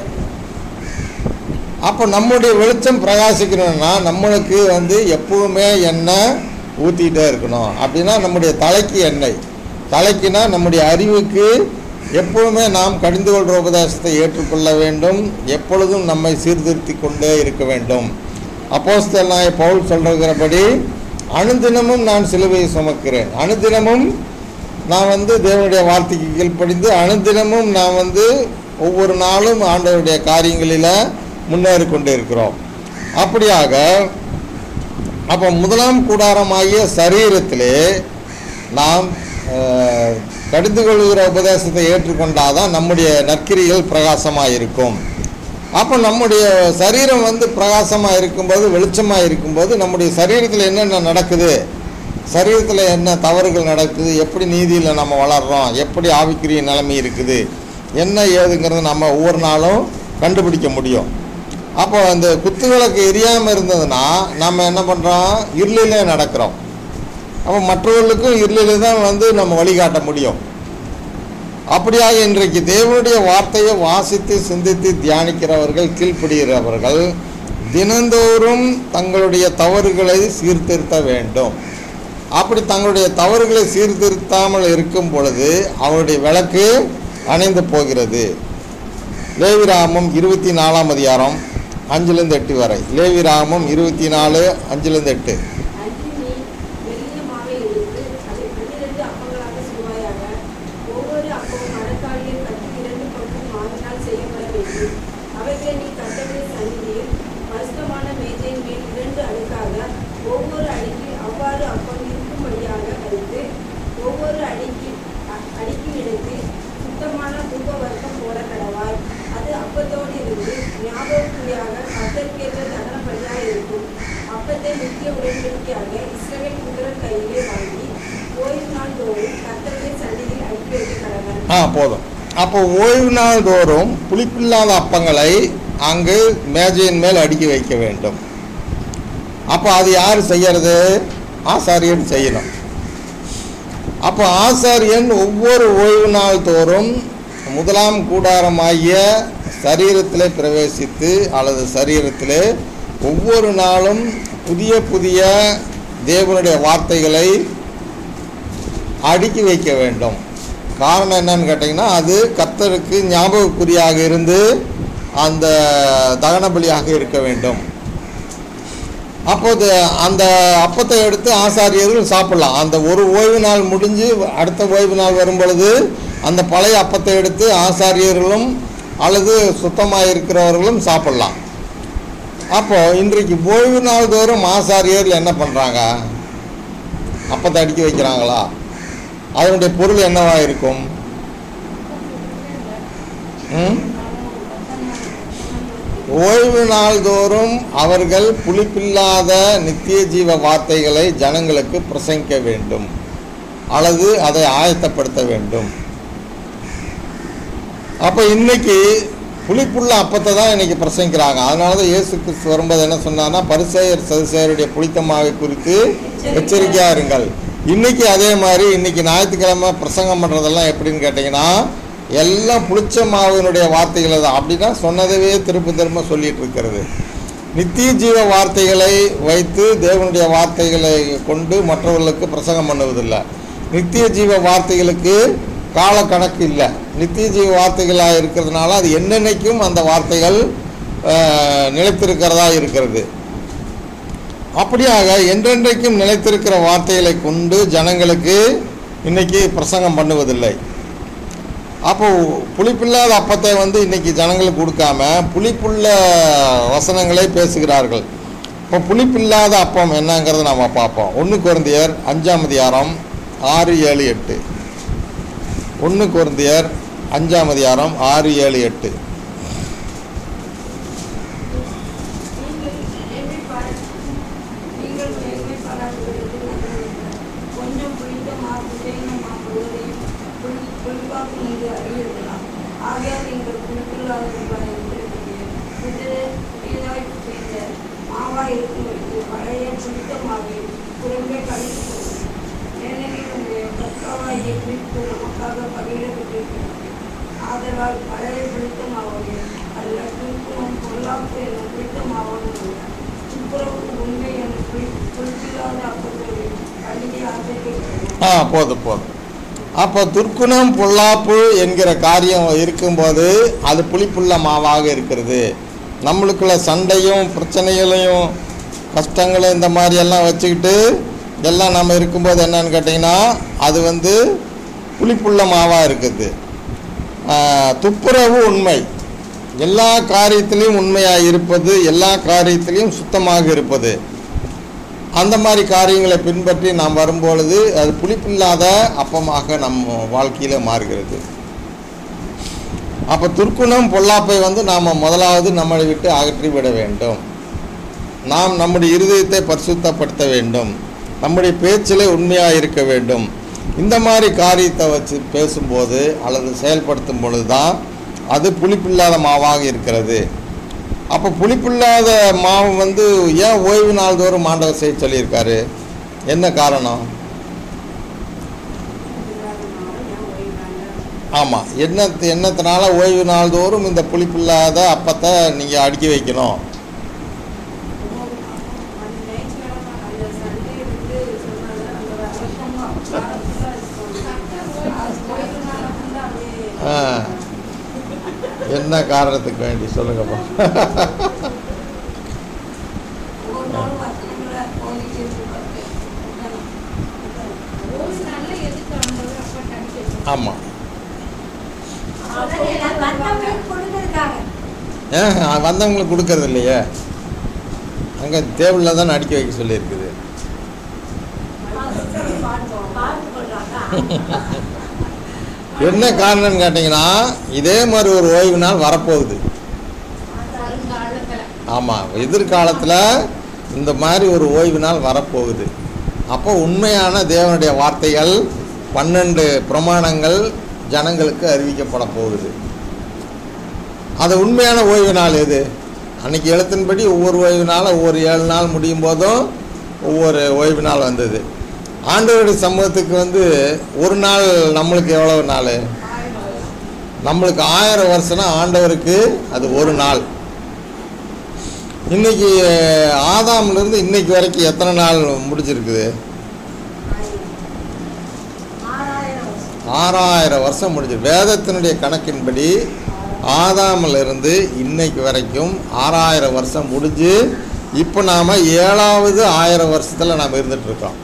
அப்போ நம்முடைய வெளிச்சம் பிரகாசிக்கணும்னா நம்மளுக்கு வந்து எப்பவுமே எண்ணெய் ஊற்றிட்டே இருக்கணும் அப்படின்னா நம்முடைய தலைக்கு எண்ணெய் தலைக்குனா நம்முடைய அறிவுக்கு எப்பவுமே நாம் கடிந்து கொள்கிற உபதேசத்தை ஏற்றுக்கொள்ள வேண்டும் எப்பொழுதும் நம்மை சீர்திருத்தி கொண்டே இருக்க வேண்டும் அப்போஸ்தலன் நாய பவுல் சொல்கிறபடி அனுதினமும் நான் சிலுவையை சுமக்கிறேன் அனுதினமும் நான் வந்து தேவனுடைய வார்த்தைக்கு கீழ்ப்படிந்து அனுதினமும் நான் வந்து ஒவ்வொரு நாளும் ஆண்டவருடைய காரியங்களில் முன்னேறி கொண்டு இருக்கிறோம் அப்படியாக அப்போ முதலாம் கூடாரமாகிய சரீரத்திலே நாம் அஹ், கடிந்து கொள்கிற உபதேசத்தை ஏற்றுக்கொண்டாதான் நம்முடைய நற்கிரிகள் பிரகாசமாக இருக்கும் அப்போ நம்முடைய சரீரம் வந்து பிரகாசமாக இருக்கும்போது வெளிச்சமாக இருக்கும்போது நம்முடைய சரீரத்தில் என்னென்ன நடக்குது சரீரத்தில் என்ன தவறுகள் நடக்குது எப்படி நீதியில் நம்ம வளர்றோம் எப்படி ஆவிக்குரிய நிலைமை இருக்குது என்ன ஏதுங்கிறத நம்ம ஒவ்வொரு நாளும் கண்டுபிடிக்க முடியும் அப்போ அந்த குத்துவிளக்கு எரியாமல் இருந்ததுன்னா நம்ம என்ன பண்ணுறோம் இருளிலே நடக்கிறோம் அப்போ மற்றவர்களுக்கும் இருளிலே தான் வந்து நம்ம வழிகாட்ட முடியும் அப்படியாக இன்றைக்கு தேவனுடைய வார்த்தையை வாசித்து சிந்தித்து தியானிக்கிறவர்கள் கீழ்ப்படுகிறவர்கள் தினந்தோறும் தங்களுடைய தவறுகளை சீர்திருத்த வேண்டும் அப்படி தங்களுடைய தவறுகளை சீர்திருத்தாமல் இருக்கும் பொழுது அவருடைய விளக்கு அணைந்து போகிறது லேவிராமம் இருபத்தி நாலாம் அதிகாரம் அஞ்சுலேருந்து எட்டு வரை லேவிராமம் இருபத்தி நாலு அஞ்சுலேருந்து எட்டு அன்று நீ மெல்லிய மாவை எடுத்து அதை பன்னிரண்டு அப்பங்களாக சுடுவாயாக ஒவ்வொரு அப்பமும் அடக்காலியில் கட்டி இரண்டு பங்கும் மாவினால் செய்யப்பட வேண்டும் அவைகளை நீ கட்டளை சந்நிதியில் பரிசுத்தமான மேஜையின் மேல் இரண்டு அடுக்காக ஒவ்வொரு அடுக்கில் அவ்வாறு அப்பம் இருக்கும்படியாக வைத்து ஒவ்வொரு அடுக்கி அ- அடுக்கின் இடத்தில் சுத்தமான தூப வர்க்கம் போட கடவாய் அது அப்பத்தோடு இருந்து ஞாபகக்குறியாக கத்தற்கேற்ற தகன பலியாக இருக்கும் அப்பத்தை முக்கிய உடன்படிக்கையாக இஸ்ரவேல் புத்திரர் கையிலே வாங்கி ஓய்வு நாள் தோறும் கத்தருடைய சந்நிதியில் அடுக்கி வைக்க கடவன் ஆ போதும் அப்போ ஓய்வு நாள் தோறும் புளிப்பில்லாத அப்பங்களை அங்கு மேஜையின் மேல் அடுக்கி வைக்க வேண்டும் அப்போ அது யார் செய்யறது ஆசாரியன் செய்யணும் அப்போ ஆசாரியன் ஒவ்வொரு ஓய்வு நாள் தோறும் முதலாம் கூடாரமாகிய சரீரத்திலே பிரவேசித்து அல்லது சரீரத்திலே ஒவ்வொரு நாளும் புதிய புதிய தேவனுடைய வார்த்தைகளை அடுக்கி வைக்க வேண்டும் காரணம் என்னன்னு கேட்டிங்கன்னா அது கர்த்தருக்கு ஞாபகக்குறியாக இருந்து அந்த தகன பலியாக இருக்க வேண்டும் அப்போது அந்த அப்பத்தை எடுத்து ஆசாரியர்கள் சாப்பிடலாம் அந்த ஒரு ஓய்வு நாள் முடிஞ்சு அடுத்த ஓய்வு நாள் வரும் பொழுது அந்த பழைய அப்பத்தை எடுத்து ஆசாரியர்களும் அல்லது சுத்தமாக இருக்கிறவர்களும் சாப்பிடலாம் அப்போ இன்றைக்கு ஓய்வு நாள் தோறும் ஆசாரியர்கள் என்ன பண்ணுறாங்க அப்பத்தை அடுக்கி வைக்கிறாங்களா அதனுடைய பொருள் என்னவா இருக்கும் ம்? ஓய்வு நாள்தோறும் அவர்கள் புளிப்பில்லாத நித்திய ஜீவ வார்த்தைகளை ஜனங்களுக்கு பிரசங்கிக்க வேண்டும் அல்லது அதை ஆயத்தப்படுத்த வேண்டும் அப்போ இன்னைக்கு புளிப்புள்ள அப்பத்தை தான் இன்னைக்கு பிரசங்கிக்கிறாங்க அதனால தான் இயேசு கிறிஸ்து வரும்போது என்ன சொன்னார்னா பரிசேயர் சதுசேயருடைய புளித்த மாவை குறித்து எச்சரிக்கையா இருங்கள் இன்னைக்கு அதே மாதிரி இன்னைக்கு ஞாயிற்றுக்கிழமை பிரசங்கம் பண்ணுறதெல்லாம் எப்படின்னு கேட்டிங்கன்னா எல்லாம் புளிச்ச மாவினுடைய வார்த்தைகளை தான் அப்படின்னா சொன்னதவே திரும்ப திரும்ப சொல்லிட்டு இருக்கிறது நித்திய ஜீவ வார்த்தைகளை வைத்து தேவனுடைய வார்த்தைகளை கொண்டு மற்றவர்களுக்கு பிரசங்கம் பண்ணுவதில்லை நித்திய ஜீவ வார்த்தைகளுக்கு கால கணக்கு இல்லை நித்திய ஜீவ வார்த்தைகளாக இருக்கிறதுனால அது என்னென்னைக்கும் அந்த வார்த்தைகள் அஹ், நிலைத்திருக்கிறதா இருக்கிறது அப்படியாக என்றென்றைக்கும் நிலைத்திருக்கிற வார்த்தைகளை கொண்டு ஜனங்களுக்கு இன்னைக்கு பிரசங்கம் பண்ணுவதில்லை அப்போ புளிப்பில்லாத அப்பத்தை வந்து இன்னைக்கு ஜனங்களுக்கு கொடுக்காம புளிப்புள்ள வசனங்களை பேசுகிறார்கள் இப்போ புளிப்பில்லாத அப்பம் என்னங்கிறத நம்ம பார்ப்போம் ஒன்று குருந்தியர் அஞ்சாம் அதிகாரம் ஆறு ஏழு எட்டு ஒன்று குருந்தியர் அஞ்சாம் அதிகாரம் ஆறு ஏழு எட்டு நீங்கள் எண்ணெய் பாரா- நீங்கள் எண்ணெய் பாராட்டுவதற்கு நல்லதல்ல. கொஞ்சம் புளித்த மாவு தேய்ந்த மாவுகளையும் புளி புளிப்பாக்கு நீங்க அறியலாம் ஆகையால் நீங்கள் புளிப்பில்லாதவர்களாக இருக்கிறீர்கள் இது புதிதாய் செய்த மாவாய் இருக்கும்போது பழைய புளித்த மாவை புறம்பே கழித்து போடுங்கள். ஏனெனில் உங்களுடைய கற்காவாகிய கிறிஸ்து நமக்காக பகிரப்பட்டிருக்கிறது ஆதலால் பழைய பிடித்த மாவோடு அல்ல கிறிஸ்துவம் பொல்லாப்பு என்னும் பிடித்த மாவோடு அல்ல துப்புரவு உண்மை என்னும் புளி புளிப்பில்லாத அப்பத்தோடு பண்டிகை ஆச்சரிக்கிறது ஆ போதும் போதும் அப்போ துர்க்குணம் பொல்லாப்பு என்கிற காரியம் இருக்கும்போது அது புளிப்புள்ள மாவாக இருக்கிறது நம்மளுக்குள்ள சண்டையும் பிரச்சனைகளையும் கஷ்டங்களும் இந்த மாதிரி எல்லாம் வச்சுக்கிட்டு எல்லாம் நம்ம இருக்கும்போது என்னன்னு கேட்டிங்கன்னா அது வந்து புளிப்புள்ள மாவாக இருக்குது ஆ, துப்புரவு உண்மை எல்லா காரியத்திலையும் உண்மையாக இருப்பது எல்லா காரியத்திலையும் சுத்தமாக இருப்பது அந்த மாதிரி காரியங்களை பின்பற்றி நாம் வரும்பொழுது அது புளிப்பில்லாத அப்பமாக நம்ம வாழ்க்கையில் மாறுகிறது அப்போ துர்க்குணம் பொல்லாப்பை வந்து நாம் முதலாவது நம்மளை விட்டு அகற்றி விட வேண்டும் நாம் நம்முடைய இருதயத்தை பரிசுத்தப்படுத்த வேண்டும் நம்முடைய பேச்சிலே உண்மையாக இருக்க வேண்டும் இந்த மாதிரி காரியத்தை வச்சு பேசும்போது அல்லது செயல்படுத்தும் பொழுது தான் அது புளிப்பில்லாத மாவாக இருக்கிறது அப்போ புளிப்பில்லாத மாவு வந்து ஏன் ஓய்வு நாள் தோறும் ஆண்டவர் செய்ய சொல்லியிருக்காரு என்ன காரணம் ஆமாம் என்ன என்னத்தினால ஓய்வு நாள் தோறும் இந்த புளிப்பில்லாத அப்பத்தை நீங்கள் அடுக்கி வைக்கணும் அந்த ஞாயிற்றுக்கிழமை அந்த சண்டே வந்து சொன்னாங்க அந்த வருஷமா வாரத்துல இருக்கும் ஓய்வு நாள் வந்து அப்படியே ஆ. என்ன காரணத்துக்கு வேண்டி சொல்லுங்கப்பா ஒவ்வொரு நாளும் வசனங்களை ஓதிட்டு இருப்பாங்க ஒரு நல்ல எதுக்கு ஆண்டவர் அப்பா கணிச்சு வச்சிருக்காரு? ஆமாம் வந்தவங்களுக்கு கொடுக்கறதுக்காக ஏன் வந்தவங்களுக்கு கொடுக்கறது இல்லையே அங்கே டேபிளில் தான் அடுக்கி வைக்க சொல்லியிருக்குது பார்த்து கொள்றாங்க என்ன காரணம்னு கேட்டிங்கன்னா இதே மாதிரி ஒரு ஓய்வு நாள் வரப்போகுது வருங்காலத்துல ஆமாம் எதிர்காலத்தில் இந்த மாதிரி ஒரு ஓய்வு நாள் வரப்போகுது அப்போ உண்மையான தேவனுடைய வார்த்தைகள் பன்னெண்டு பிரமாணங்கள் ஜனங்களுக்கு அறிவிக்கப்பட போகுது அது உண்மையான ஓய்வு நாள் எது அன்னைக்கு எழுத்தின்படி ஒவ்வொரு ஓய்வு நாளும் ஒவ்வொரு ஏழு நாள் முடியும் போதும் ஒவ்வொரு ஓய்வு நாள் வந்தது ஆண்டவருடைய சமூகத்துக்கு வந்து ஒரு நாள் நம்மளுக்கு எவ்வளவு நாள் நம்மளுக்கு ஆயிரம் வருஷம்னா ஆண்டவருக்கு அது ஒரு நாள் இன்னைக்கு ஆதாம்லேருந்து இன்னைக்கு வரைக்கும் எத்தனை நாள் முடிஞ்சிருக்குது ஆறாயிரம் வருஷம் ஆறாயிரம் வருஷம் முடிஞ்சு வேதத்தினுடைய கணக்கின்படி ஆதாமில் இருந்து இன்னைக்கு வரைக்கும் ஆறாயிரம் வருஷம் முடிஞ்சு இப்போ நாம் ஏழாவது ஆயிரம் வருஷத்தில் நாம் இருந்துட்டு இருக்கோம்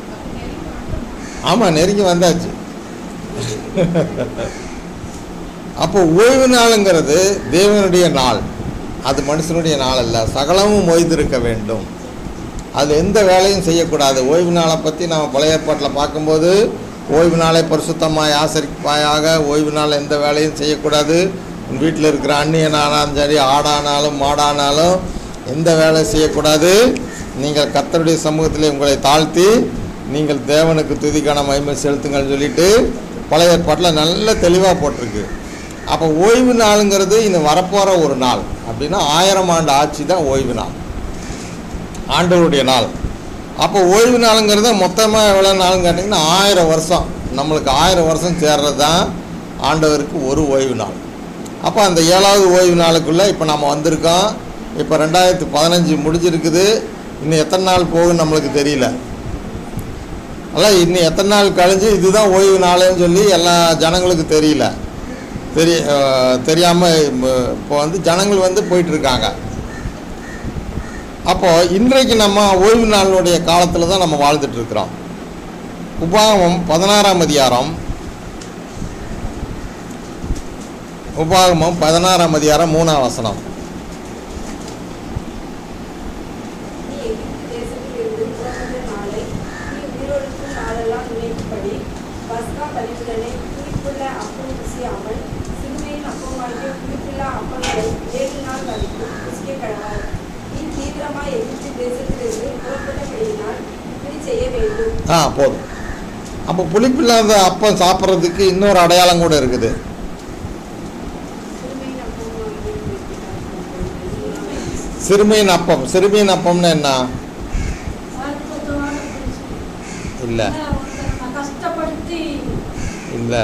ஆமாம் நெருங்கி வந்தாச்சு அப்போ ஓய்வு நாளுங்கிறது தேவனுடைய நாள் அது மனுஷனுடைய நாள் அல்ல சகலமும் ஓய்ந்திருக்க வேண்டும் அது எந்த வேலையும் செய்யக்கூடாது ஓய்வு நாளை பற்றி நம்ம பழைய ஏற்பாட்டில் பார்க்கும்போது ஓய்வு நாளை பரிசுத்தமாய் ஆசரிப்பாயாக ஓய்வு நாள் எந்த வேலையும் செய்யக்கூடாது உன் வீட்டில் இருக்கிற அந்நியனானாலும் சரி ஆடானாலும் மாடானாலும் எந்த வேலை செய்யக்கூடாது நீங்கள் கர்த்தருடைய சமூகத்தில் உங்களை தாழ்த்தி நீங்கள் தேவனுக்கு துதிக்கான மகிமை செலுத்துங்கள்னு சொல்லிட்டு பழைய ஏற்பாட்டில் நல்ல தெளிவாக போட்டிருக்கு அப்போ ஓய்வு நாளுங்கிறது இந்த வரப்போகிற ஒரு நாள் அப்படின்னா ஆயிரம் ஆண்டு ஆட்சி தான் ஓய்வு நாள் ஆண்டவருடைய நாள் அப்போ ஓய்வு நாளுங்கிறது மொத்தமாக எவ்வளோ நாள்னு கேட்டிங்கன்னா ஆயிரம் வருஷம் நம்மளுக்கு ஆயிரம் வருஷம் சேர்றது தான் ஆண்டவருக்கு ஒரு ஓய்வு நாள் அப்போ அந்த ஏழாவது ஓய்வு நாளுக்குள்ளே இப்போ நம்ம வந்திருக்கோம் இப்போ ரெண்டாயிரத்து பதினஞ்சு முடிஞ்சிருக்குது இன்னும் எத்தனை நாள் போகும்னு நம்மளுக்கு தெரியல அல்ல இன்னும் எத்தனை நாள் கழிஞ்சு இதுதான் ஓய்வு நாளுன்னு சொல்லி எல்லா ஜனங்களுக்கு தெரியல தெரிய தெரியாமல் இப்போ வந்து ஜனங்கள் வந்து போயிட்டுருக்காங்க அப்போ இன்றைக்கு நம்ம ஓய்வு நாளுடைய காலத்தில் தான் நம்ம வாழ்ந்துட்டு இருக்கிறோம் உபாகமம் பதினாறாம் அதிகாரம் உபாகமம் பதினாறாம் அதிகாரம் மூணாம் வசனம் நீ எகிப்து தேசத்திலிருந்து புறப்பட்ட நாளை நீ உயிரோடுக்கும் நாளெல்லாம் நினைக்கும்படி பஸ்கா பலிபுடனை குறிப்புள்ள அப்பம் புசியாமல் சிறுமையின் அப்பமாகிய குறிப்புள்ள அப்பங்களை ஏழு நாள் வரைக்கும் புசிக்க கடவாய் நீ தீவிரமாய் எகிப்து தேசத்திலிருந்து புறப்பட்டபடியினால் இப்படி செய்ய வேண்டும் ஆ போதும் அப்போ புளிப்பில்லாத அப்பம் சாப்பிட்றதுக்கு இன்னொரு அடையாளம் கூட இருக்குது சிறுமையின் அப்பமாகிய சிறுமியின் அப்பம் சிறுமியின் அப்பம்னு என்ன அற்புதமான புரிச்சு. இல்லை ஆனா, ஒருத்தரை நம்ம கஷ்டப்படுத்தி இல்லை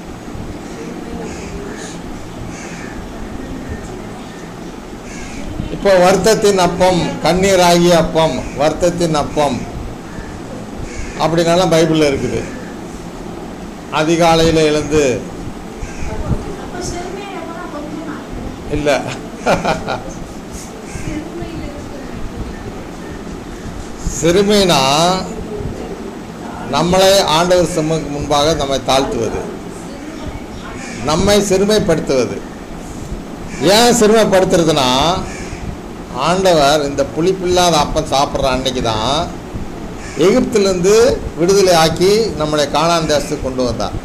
இப்போ வருத்தத்தின் அப்பம் கண்ணீராகிய அப்பம் வருத்தத்தின் அப்பம் அப்படின்னாலும் பைபிளில் இருக்குது அதிகாலையில் எழுந்து அப்ப சிறுமையா எப்பதான் கொஞ்சமா இல்லை சிறுமையில இருந்து சிறுமைனா நம்மளை ஆண்டவர் சமூகக்கு முன்பாக நம்மை தாழ்த்துவது நம்மை சிறுமைப்படுத்துவது ஏன் சிறுமைப்படுத்துறதுனா ஆண்டவர் இந்த புளிப்பில்லாத அப்பம் சாப்பிட்ற அன்னைக்கு தான் எகிப்திலேருந்து விடுதலை ஆக்கி நம்மளை காணான் தேசத்துக்கு கொண்டு வந்தார்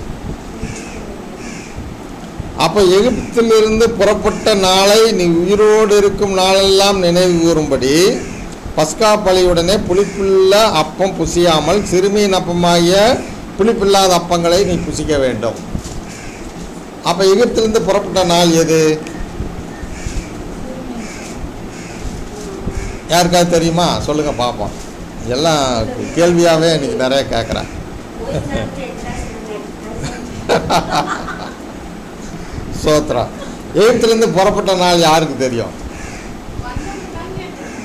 அப்போ எகிப்திலிருந்து புறப்பட்ட நாளை நீ உயிரோடு இருக்கும் நாளெல்லாம் நினைவு கூறும்படி பஸ்கா பலியுடனே புளிப்புள்ள அப்பம் புசியாமல் சிறுமியின் அப்பமாகிய புளிப்பில்லாத அப்பங்களை நீ புசிக்க வேண்டும் அப்போ எகிப்திலிருந்து புறப்பட்ட நாள் எது யாருக்காவது தெரியுமா சொல்லுங்க பார்ப்போம் எல்லாம் கேள்வியாகவே இன்னைக்கு நிறைய கேட்குறேன் சோத்ரா எகிப்திலிருந்து புறப்பட்ட நாள் யாருக்கு தெரியும் வந்தவங்க தான் கேட்கணும்.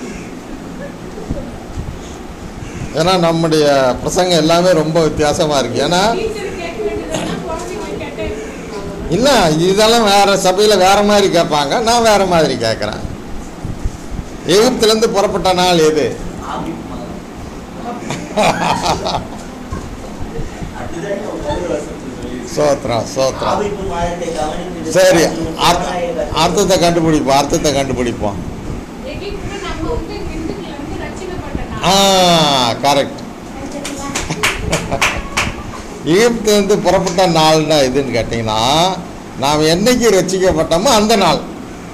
ஏன்னா நம்முடைய பிரசங்கம் எல்லாமே ரொம்ப வித்தியாசமாக இருக்குது ஏன்னா டீச்சர் கேட்க வேண்டியதெல்லாம் குழந்தைங்க கேட்டே இருக்காங்க. இல்லை இதெல்லாம் வேறு சபையில் வேறு மாதிரி கேட்பாங்க நான் வேறு மாதிரி கேட்குறேன் எகிப்திலேருந்து புறப்பட்ட நாள் எது ஆபிப் மகன். அப்படிதான் ஒரு பதில் வசனத்துல சொல்லியிருக்கு. சோத்ரா சோத்ரா ஆபிப்பு மகத்தை கவனித்து சரி விசாரித்து அர்த்த- தேவனாய அர்த்தத்தை கண்டுபிடிப்போம் அர்த்தத்தை கண்டுபிடிப்போம் எகிப்துல நம்ம வந்து இந்துக்கள் வந்து ரட்சிக்கப்பட்ட ஆ நாள். கரெக்ட் எகிப்திலிருந்து புறப்பட்ட நாள்னா எதுன்னு கேட்டிங்கன்னா நாம் என்னைக்கு ரசிக்கப்பட்டோமோ அந்த நாள்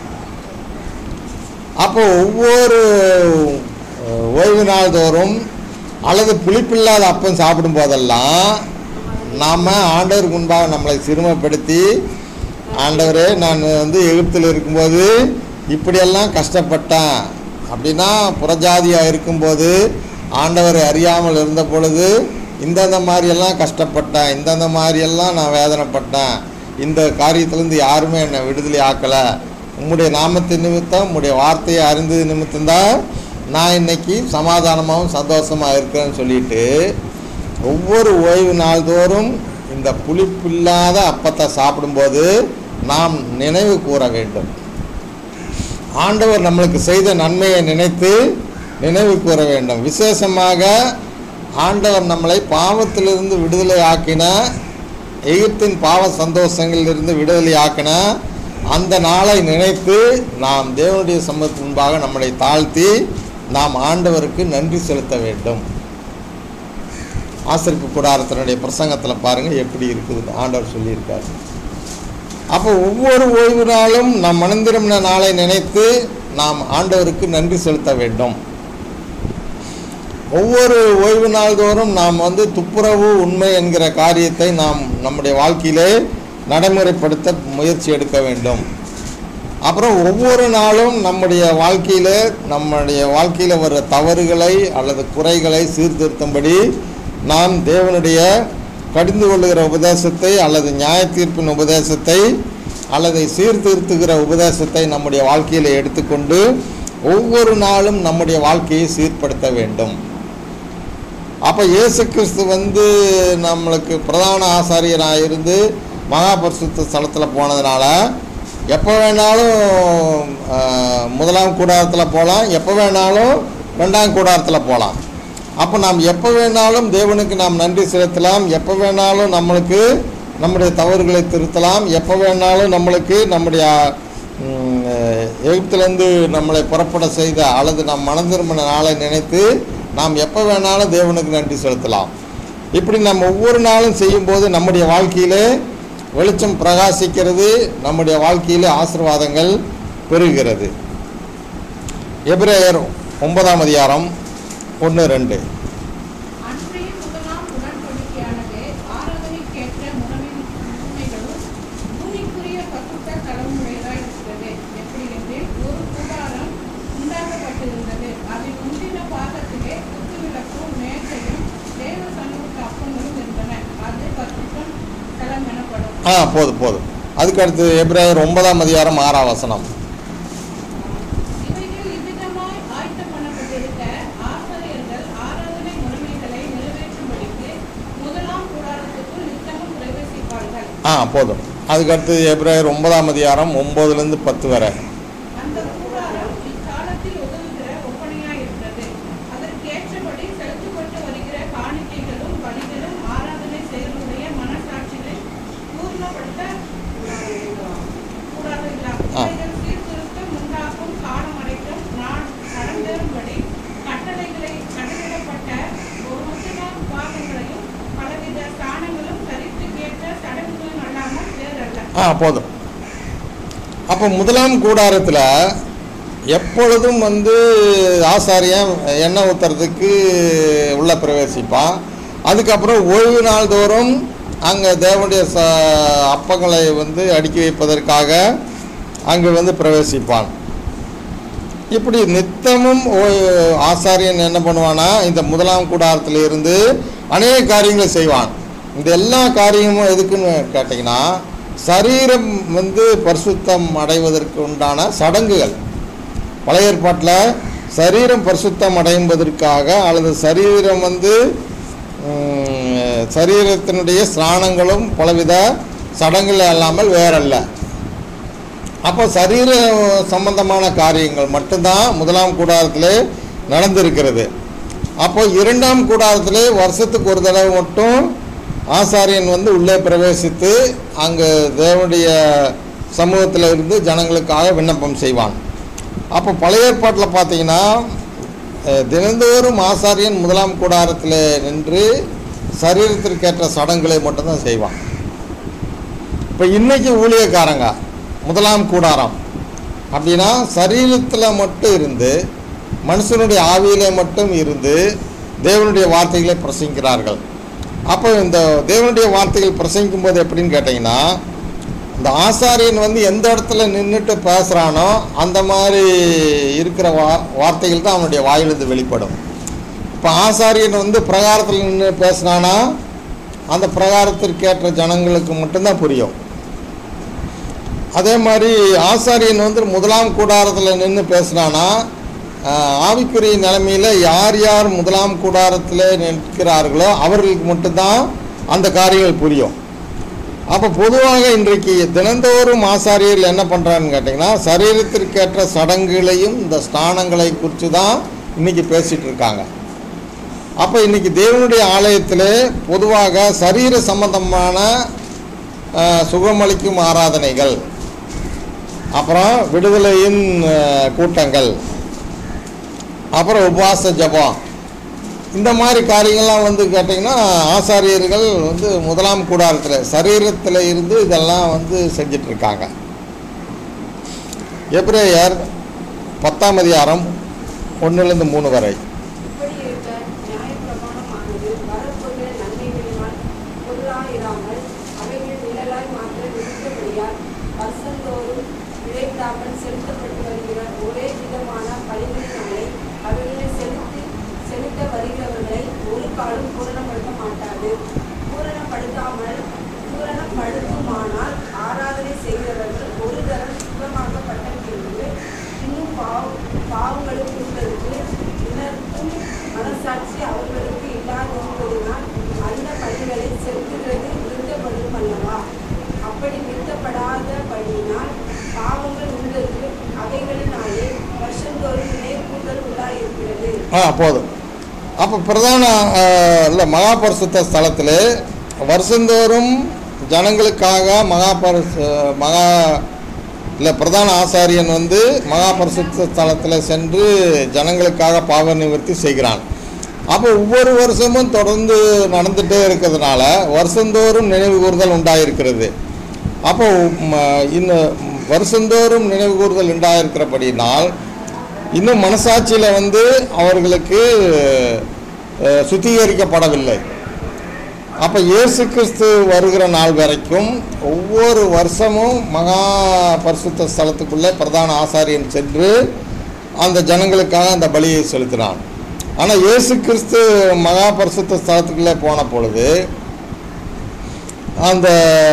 அப்போ ஒவ்வொரு அஹ், ஓய்வு நாள் தோறும் அல்லது புளிப்பில்லாத அப்பம் சாப்பிடும் போதெல்லாம் நாம் ஆண்டவருக்கு முன்பாக நம்மளை சிறுமைப்படுத்தி ஆண்டவரே நான் வந்து எகிப்தில் இருக்கும்போது இப்படியெல்லாம் கஷ்டப்பட்டேன் அப்படின்னா புறஜாதியாக இருக்கும்போது ஆண்டவரை அறியாமல் இருந்த பொழுது இந்தந்த மாதிரியெல்லாம் கஷ்டப்பட்டேன் இந்தந்த மாதிரியெல்லாம் நான் வேதனைப்பட்டேன் இந்த காரியத்திலேருந்து யாருமே என்னை விடுதலை ஆக்கலை உம்முடைய நாமத்தின் நிமித்தம் உம்முடைய வார்த்தையை அறிந்தது நிமித்தம்தான் நான் இன்னைக்கு சமாதானமாகவும் சந்தோஷமாக இருக்கிறேன்னு சொல்லிட்டு ஒவ்வொரு ஓய்வு நாள்தோறும் இந்த புளிப்பில்லாத அப்பத்தை சாப்பிடும்போது நாம் நினைவு கூற வேண்டும் ஆண்டவர் நம்மளுக்கு செய்த நன்மையை நினைத்து நினைவு கூற வேண்டும் விசேஷமாக ஆண்டவர் நம்மளை பாவத்திலிருந்து விடுதலை ஆக்கின எகிப்தின் பாவ சந்தோஷங்களிலிருந்து விடுதலை ஆக்கின அந்த நாளை நினைத்து நாம் தேவனுடைய சமூகத்தின் முன்பாக நம்மளை தாழ்த்தி நாம் ஆண்டவருக்கு நன்றி செலுத்த வேண்டும் ஆசிரிப்பு கூடாரத்தினுடைய பிரசங்கத்தில் பாருங்கள் எப்படி இருக்குது ஆண்டவர் சொல்லியிருக்கார் அப்போ ஒவ்வொரு ஓய்வு நாளும் நாம் மனந்திரும்பின நாளை நினைத்து நாம் ஆண்டவருக்கு நன்றி செலுத்த வேண்டும் ஒவ்வொரு ஓய்வு நாள்தோறும் நாம் வந்து துப்புரவு உண்மை என்கிற காரியத்தை நாம் நம்முடைய வாழ்க்கையிலே நடைமுறைப்படுத்த முயற்சி எடுக்க வேண்டும் அப்புறம் ஒவ்வொரு நாளும் நம்முடைய வாழ்க்கையில் நம்முடைய வாழ்க்கையில் வர்ற தவறுகளை அல்லது குறைகளை சீர்திருத்தும்படி நாம் தேவனுடைய கடிந்து கொள்ளுகிற உபதேசத்தை அல்லது நியாய தீர்ப்பின் உபதேசத்தை அல்லது சீர்திருத்துகிற உபதேசத்தை நம்முடைய வாழ்க்கையில் எடுத்துக்கொண்டு ஒவ்வொரு நாளும் நம்முடைய வாழ்க்கையை சீர்படுத்த வேண்டும் அப்போ இயேசு கிறிஸ்து வந்து நம்மளுக்கு பிரதான ஆசாரியராக இருந்து மகாபரிசுத்த ஸ்தலத்தில் போனதுனால எப்போ வேணாலும் ஆஹ், முதலாம் கூடாரத்தில் போகலாம் எப்போ வேணாலும் ரெண்டாம் கூடாரத்தில் போகலாம் அப்போ நாம் எப்போ வேணாலும் தேவனுக்கு நாம் நன்றி செலுத்தலாம் எப்போ வேணாலும் நம்மளுக்கு நம்முடைய தவறுகளை திருத்தலாம் எப்போ வேணாலும் நம்மளுக்கு நம்முடைய ம், எகிப்திலேருந்து நம்மளை புறப்பட செய்த அல்லது நாம் மனம் திரும்பின நாளை நினைத்து நாம் எப்போ வேணாலும் தேவனுக்கு நன்றி செலுத்தலாம் இப்படி நம்ம ஒவ்வொரு நாளும் செய்யும்போது நம்முடைய வாழ்க்கையிலே வெளிச்சம் பிரகாசிக்கிறது நம்முடைய வாழ்க்கையிலே ஆசீர்வாதங்கள் பெருகிறது எபிரேயர் ஒன்பதாம் அதிகாரம் ஒன்று ரெண்டு அன்றைய முதலாம் உடன்படிக்கையானது ஆராதனைக்கேற்ற முறைமை முறைமைகளும் பூமிக்குரிய பசுத்த தலைமுறையதாய் இருக்கிறது எப்படி என்றில் ஒரு கூடாரம் உண்டாக்கப்பட்டிருந்தது அதில் முந்தின பாகத்திலே குத்துவிளக்கும் மேசையும் தேவ சமூகத்து அப்பங்களும் இருந்தன அது பசுத்தம் தலம் எனப்படும் ஆ போதும் போதும் அதுக்கு அடுத்து எபிரேயர் ஒன்பதாம் அதிகாரம் ஆறாம் வசனம் இவைகள் இவ்விதமாய் ஆயத்தம் பண்ணப்பட்டிருக்க ஆசாரியர்கள் ஆராதனை முறைமைகளை நிறைவேற்றும்படிக்கு முதலாம் கூடாரத்துக்குள் நித்தமும் பிரவேசிப்பார்கள் ஆ போதும் அதுக்கு அடுத்து எபிரேயர் ஒன்பதாம் அதிகாரம் ஒம்போதுலேருந்து பத்து வரை அந்த கூடாரம் இக்காலத்தில் உதவுகிற ஒப்பனையாய் இருந்தது அதற்கேற்றபடி செலுத்தப்பட்டு வருகிற காணிக்கைகளும் பலிகளும் ஆராதனை செயலுடைய மனசாட்சிகளை பூர்ணப்படுத்த கூடாதுங்களாம் ஆ. இவைகள் சீர்திருத்தம் உண்டாக்கும் காலம் அடைக்கும் நான் நடந்தேறும்படி கட்டளைகளை கட்டளிடப்பட்ட ஒரு முத்தினாம் பாகங்களையும் பலவித ஸ்தானங்களும் சரித்து கேட்ட சடங்குகளும் அல்லாமல் வேறல்ல ஆ போதும் அப்போ முதலாம் கூடாரத்தில் எப்பொழுதும் வந்து ஆசாரியன் எண்ணெய் ஊற்றுறதுக்கு உள்ளே பிரவேசிப்பான் அதுக்கப்புறம் ஓய்வு நாள் தோறும் அங்கே தேவனுடைய ச அப்பங்களை வந்து அடுக்கி வைப்பதற்காக அங்கே வந்து பிரவேசிப்பான் இப்படி நித்தமும் ஓ- ஆசாரியன் என்ன பண்ணுவானா இந்த முதலாம் கூடாரத்தில் இருந்து அநேக காரியங்களை செய்வான் இந்த எல்லா காரியமும் எதுக்குன்னு கேட்டிங்கன்னா சரீரம் வந்து பரிசுத்தம் அடைவதற்கு உண்டான சடங்குகள் பழைய ஏற்பாட்டில் சரீரம் பரிசுத்தம் அடைவதற்காக அல்லது சரீரம் வந்து ம், சரீரத்தினுடைய ஸ்நானங்களும் பலவித சடங்குகள் அல்லாமல் வேறல்ல அப்போ சரீர சம்பந்தமான காரியங்கள் மட்டும்தான் முதலாம் கூடாரத்திலே நடந்திருக்கிறது அப்போ இரண்டாம் கூடாரத்திலே வருஷத்துக்கு ஒரு தடவை மட்டும் ஆசாரியன் வந்து உள்ளே பிரவேசித்து அங்கு தேவனுடைய சமூகத்தில் இருந்து ஜனங்களுக்காக விண்ணப்பம் செய்வான் அப்போ பழைய ஏற்பாட்டில் பார்த்தீங்கன்னா அஹ், தினந்தோறும் ஆசாரியன் முதலாம் கூடாரத்தில் நின்று சரீரத்திற்கேற்ற சடங்குகளை மட்டும்தான் செய்வான் இப்போ இன்னைக்கு ஊழியக்காரங்க முதலாம் கூடாரம் அப்படின்னா சரீரத்தில் மட்டும் இருந்து மனுஷனுடைய ஆவியிலே மட்டும் இருந்து தேவனுடைய வார்த்தைகளை பிரசங்கிக்கிறார்கள் அப்போ இந்த தேவனுடைய வார்த்தைகள் பிரசங்கிக்கும் போது எப்படின்னு கேட்டிங்கன்னா இந்த ஆசாரியன் வந்து எந்த இடத்துல நின்றுட்டு பேசுகிறானோ அந்த மாதிரி இருக்கிற வா வார்த்தைகள் தான் அவனுடைய வாயிலிருந்து வெளிப்படும் இப்போ ஆசாரியன் வந்து பிரகாரத்தில் நின்று பேசுனானா அந்த பிரகாரத்திற்கேற்ற ஜனங்களுக்கு மட்டும்தான் புரியும் அதே மாதிரி ஆசாரியன் வந்து முதலாம் கூடாரத்தில் நின்று பேசுனானா ஆஹ், ஆவிக்குரிய நிலைமையில் யார் யார் முதலாம் கூடாரத்தில் நிற்கிறார்களோ அவர்களுக்கு மட்டும்தான் அந்த காரியங்கள் புரியும் அப்போ பொதுவாக இன்றைக்கு தினந்தோறும் ஆசாரியர்கள் என்ன பண்ணுறான்னு கேட்டிங்கன்னா சரீரத்திற்கேற்ற சடங்குகளையும் இந்த ஸ்நானங்களை குறித்து தான் இன்றைக்கி பேசிகிட்டு இருக்காங்க அப்போ இன்றைக்கி தேவனுடைய ஆலயத்தில் பொதுவாக சரீர சம்பந்தமான அஹ், சுகமளிக்கும் ஆராதனைகள் அப்புறம் விடுதலையின் அஹ், கூட்டங்கள் அப்புறம் உபவாச ஜபம் இந்த மாதிரி காரியங்கள்லாம் வந்து கேட்டிங்கன்னா ஆசாரியர்கள் வந்து முதலாம் கூடாரத்தில் சரீரத்தில் இருந்து இதெல்லாம் வந்து செஞ்சிட்ருக்காங்க எப்ரேயர் பத்தாம் அதிகாரம் ஒன்றுலேருந்து மூணு வரை இப்படி இருக்க நியாயப்பிரமாணமானது வரப்போகிற நன்மைகளினால் பொருளாயிராமல் அவைகள் நிழலாய் மாத்திரம் இருந்தபடியால் வருஷந்தோறும் இடைவிடாமல் செலுத்தப்பட்டு வருகிற ஒரே விதமான பலிகளினாலே அவைகளை செலுத்தி செலுத்த வருகிறவர்களை ஒரு காலம் பூரணப்படுத்த மாட்டாது பூரணப்படுத்தாமல் பூரணப்படுத்துமானால் ஆராதனை செய்கிறவர்கள் ஒரு தரம் சுத்தமாக்கப்பட்ட பின்பு இன்னும் பாவ பாவங்களுக்கு உள்ளதற்கு உணர்த்தும் மனசாட்சி அவர்களுக்கு இல்லாதிருப்பதினால் அந்த பணிகளை செலுத்துகிறது நிறுத்தப்படும் அல்லவா அப்படி நிறுத்தப்படாதபடியினால் பாவங்கள் உள்ளது அவைகளினாலே வருஷந்தோறும் நினைவுகள் உள்ளாயிருக்கிறது ஆ போதும் அப்போ பிரதான இல்லை மகாபரிசுத்த ஸ்தலத்தில் வருஷந்தோறும் ஜனங்களுக்காக மகாபரிசு மகா இல்லை பிரதான ஆசாரியன் வந்து மகாபரிசுத்த ஸ்தலத்தில் சென்று ஜனங்களுக்காக பாவ நிவர்த்தி செய்கிறான் அப்போ ஒவ்வொரு வருஷமும் தொடர்ந்து நடந்துகிட்டே இருக்கிறதுனால வருஷந்தோறும் நினைவு கூறுதல் உண்டாயிருக்கிறது அப்போ ம, இந்த வருஷந்தோறும் நினைவு கூறுதல் உண்டாயிருக்கிறபடினால் இன்னும் மனசாட்சியில் வந்து அவர்களுக்கு அஹ், சுத்திகரிக்கப்படவில்லை அப்போ இயேசு கிறிஸ்து வருகிற நாள் வரைக்கும் ஒவ்வொரு வருஷமும் மகா பரிசுத்த ஸ்தலத்துக்குள்ளே பிரதான ஆசாரியன் சென்று அந்த ஜனங்களுக்காக அந்த பலியை செலுத்தினான் ஆனால் இயேசு கிறிஸ்து மகா பரிசுத்த ஸ்தலத்துக்குள்ளே போன பொழுது அந்த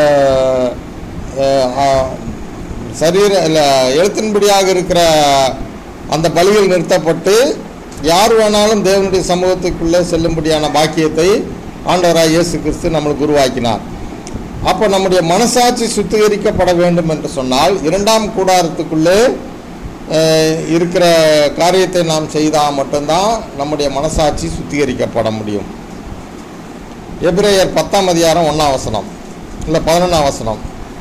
அஹ், ஆ- சரீர இல்லை எழுத்தின்படியாக இருக்கிற அந்த பலிகள் நிறுத்தப்பட்டு யார் வேணாலும் தேவனுடைய சமூகத்துக்குள்ளே செல்லும்படியான பாக்கியத்தை ஆண்டவராக இயேசு கிறிஸ்து நம்மளுக்கு உருவாக்கினார் அப்போ நம்முடைய மனசாட்சி சுத்திகரிக்கப்பட வேண்டும் என்று சொன்னால் இரண்டாம் கூடாரத்துக்குள்ளே அஹ், இருக்கிற காரியத்தை நாம் செய்தால் மட்டும்தான் நம்முடைய மனசாட்சி சுத்திகரிக்கப்பட முடியும் எபிரேயர் பத்தாம் அதிகாரம் ஒன்றாம் வசனம் இல்லை பதினொன்றாம் வசனம்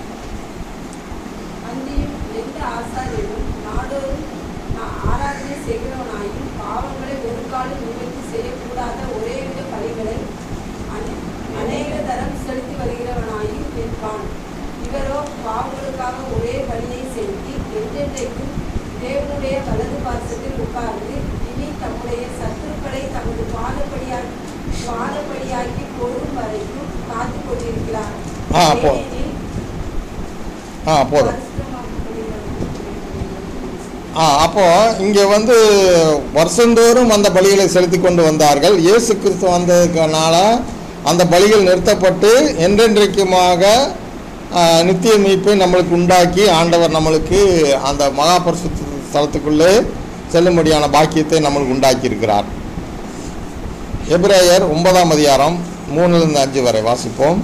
அந்தியும் எந்த ஆசாரியனும் நாடோறும் ஆ- ஆராதனை செய்கிறவனாயும் பாவங்களை ஒரு காலம் நிவர்த்தி செய்யக்கூடாத ஒரே வித பலிகளை அநே- அநேக தரம் செலுத்தி வருகிறவனாயும் இருப்பான் இவரோ பாவங்களுக்காக ஒரே பலியை செலுத்தி என்றென்றைக்கும் தேவனுடைய வலது பார்சத்தில் உட்கார்ந்து இனி தம்முடைய சத்துருக்களை தமது பாதப்படியாக்கி பாதப்படியாக்கி போடும் வரைக்கும் காத்து கொண்டிருக்கிறார் ஆ, போ. ஏனெனில் ஆ போதும் ஆ அப்போ இங்கே வந்து வருஷந்தோறும் அந்த பலிகளை செலுத்தி கொண்டு வந்தார்கள் இயேசு கிறிஸ்து வந்ததுனால அந்த பலிகள் நிறுத்தப்பட்டு என்றென்றைக்குமாக ஆ, நித்திய மீட்பை நம்மளுக்கு உண்டாக்கி ஆண்டவர் நம்மளுக்கு அந்த மகாபரிசுத்த ஸ்தலத்துக்குள்ளே செல்லும்படியான பாக்கியத்தை நம்மளுக்கு உண்டாக்கி இருக்கிறார் எபிரேயர் ஒன்பதாம் அதிகாரம் மூணுலேருந்து அஞ்சு வரை வாசிப்போம்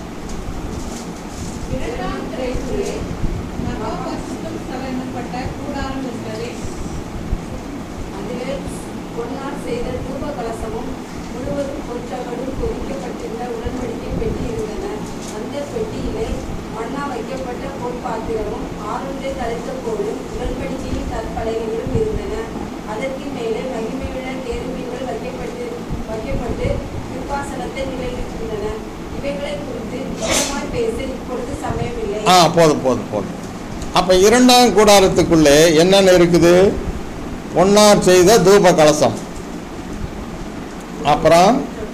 இரண்டாம் திரைக்குள்ளே மகாபரிசுத்தம் ஸ்தலம் என்னப்பட்ட கூடாரம் இருந்தது அதிலே பொன்னால் செய்த தூப கலசமும் முழுவதும் பொற்றகடும் பொறிக்கப்பட்டிருந்த உடன்படிக்கை பெட்டி இருந்தன அந்த பெட்டியிலே மண்ணா வைக்கப்பட்ட பொற்பாத்திரமும் ஆறுண்டை தலைத்த போலும் உடன்படிக்கையின் கற்பலகைகளும் இருந்தன அதற்கு மேலே மகிமையுள்ள கேருபீன்கள் வைக்கப்பட்டு வைக்கப்பட்டு கிருபாசனத்தை நிலைநிறுத்தின இவைகளை குறித்து விவரமாய் பேச இப்பொழுது சமயமில்லை ஆ போதும் போதும் போதும் அப்போ இரண்டாம் கூடாரத்துக்குள்ளே என்னென்ன இருக்குது பொன்னார் செய்த தூப கலசம் அப்புறம்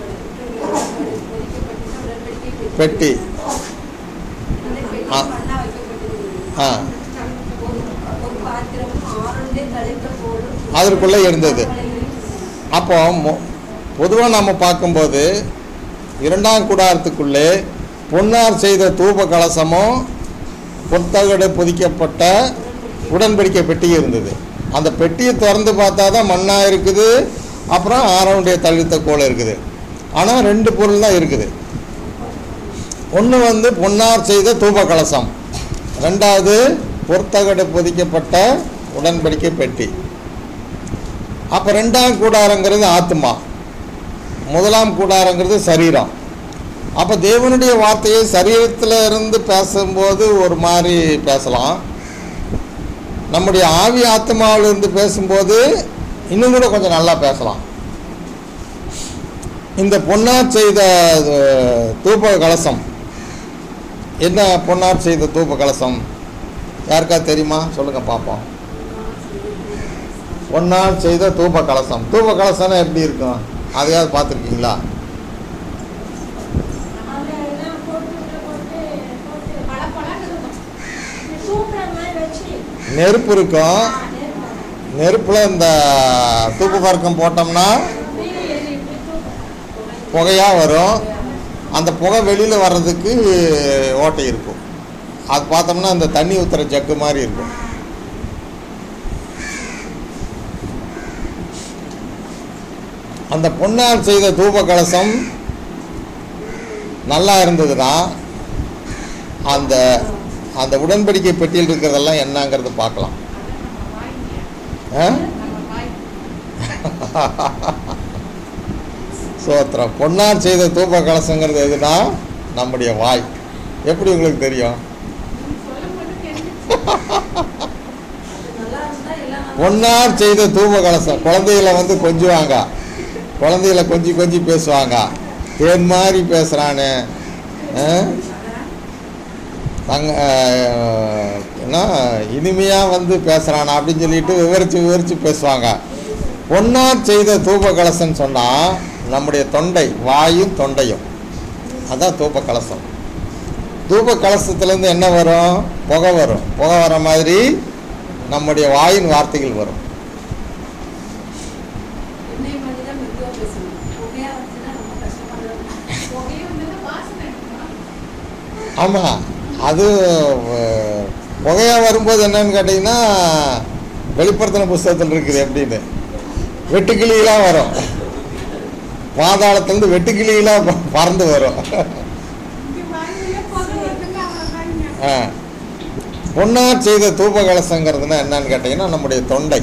பெட்டி அந்த பெட்டி ஆ. மண்ணா வைக்கப்பட்டிருந்தது ஆ ஒரு பாத்திரமும் ஆறுண்டே தலைத்த போலும் அதற்குள்ளே இருந்தது. அப்போ பொதுவாக நம்ம பார்க்கும்போது இரண்டாம் கூடாரத்துக்குள்ளே பொன்னார் செய்த தூப கலசமும் பொத்தகடு பொதிக்கப்பட்ட உடன்படிக்கை பெட்டி இருந்தது அந்த பெட்டியை திறந்து பார்த்தா தான் மண்ணாக இருக்குது அப்புறம் ஆரவுடைய தள்ளித்த கோலை இருக்குது ஆனால் ரெண்டு பொருள் தான் இருக்குது ஒன்று வந்து பொன்னார் செய்த தூப கலசம் ரெண்டாவது பொற்தகடு பொதிக்கப்பட்ட உடன்படிக்கை பெட்டி அப்போ ரெண்டாம் கூடாரங்கிறது ஆத்மா முதலாம் கூடாரங்கிறது சரீரம் அப்போ தேவனுடைய வார்த்தையை சரீரத்தில் இருந்து பேசும்போது ஒரு மாதிரி பேசலாம் நம்முடைய ஆவி ஆத்மாவில் இருந்து பேசும்போது இன்னும் கூட கொஞ்சம் நல்லா பேசலாம் இந்த பொன்னார் செய்த அஹ், தூப கலசம் என்ன பொன்னார் செய்த தூப கலசம் யாருக்கா தெரியுமா சொல்லுங்க பார்ப்போம் பொன்னார் செய்த தூப கலசம் தூப கலசம்னா எப்படி இருக்கும் அதையாவது பார்த்துருக்கீங்களா அதுல எல்லாம் போட்டு உள்ள போட்டு போட்டு பளபளன்னு இருக்கும். இப்படி தூக்குற மாதிரி வச்சு நெருப்பு இருக்கும் ஆ, நெருப்பு. நெருப்பில் இந்த தூக்கு பறக்கம் போட்டோம்னா அப்படியே எரி- இப்படி தூக்கு. புகையாக வரும் அந்த புகை வெளியில் வர்றதுக்கு ஓட்டை இருக்கும் அது பார்த்தோம்னா அந்த தண்ணி ஊற்றுற ஜக்கு மாதிரி இருக்கும் அந்த பொன்னால் செய்த தூப கலசம் நல்லா இருந்ததுன்னா அந்த அந்த உடன்படிக்கை பெட்டியில் இருக்கிறதெல்லாம் என்னங்கிறது பார்க்கலாம் ஆ நம்ம வாய் சோத்திரம் பொன்னார் செய்த தூப கலசங்கிறது எதுனா நம்முடைய வாய் எப்படி உங்களுக்கு தெரியும் நீ சொல்லும் போது தெரிஞ்சிச்சு நல்லா இருந்தா எல்லாம் நல்லா பொன்னார் செய்த தூப கலசம் குழந்தைகளை வந்து கொஞ்சுவாங்க குழந்தைகளை கொஞ்சி கொஞ்சி பேசுவாங்க தேன் மாதிரி பேசுகிறானே தங்க அஹ், என்ன இனிமையாக வந்து பேசுகிறானா அப்படின்னு சொல்லிட்டு விவரித்து விவரித்து பேசுவாங்க பொன்னார் செய்த தூப கலசம்னு சொன்னால் நம்முடைய தொண்டை வாயும் தொண்டையும் அதான் தூப கலசம் தூப கலசத்துலேருந்து என்ன வரும் புகை வரும் புகை வர மாதிரி நம்முடைய வாயின் வார்த்தைகள் வரும் எண்ணெய் மாதிரி தான் மெதுவா பேசணும் புகையா வந்துச்சுன்னா ரொம்ப கஷ்டப்படுறது புகையும் வந்தது வாசனை இருக்குமா ஆமாம் அது அஹ், புகையா வரும்போது என்னன்னு கேட்டிங்கன்னா வெளிப்படுத்தின புஸ்தகத்தில் இருக்குது எப்படின்னு வெட்டுக்கிளியெல்லாம் வரும் பாதாளத்துலேருந்து வெட்டுக்கிளியெல்லாம் ப- பறந்து வரும் இங்க வாயிலே புகை வருதுன்னா அவ்வளோதாங்க ஆ. பொன்னார் செய்த தூப கலசங்கிறதுனா என்னன்னு கேட்டிங்கன்னா நம்முடைய தொண்டை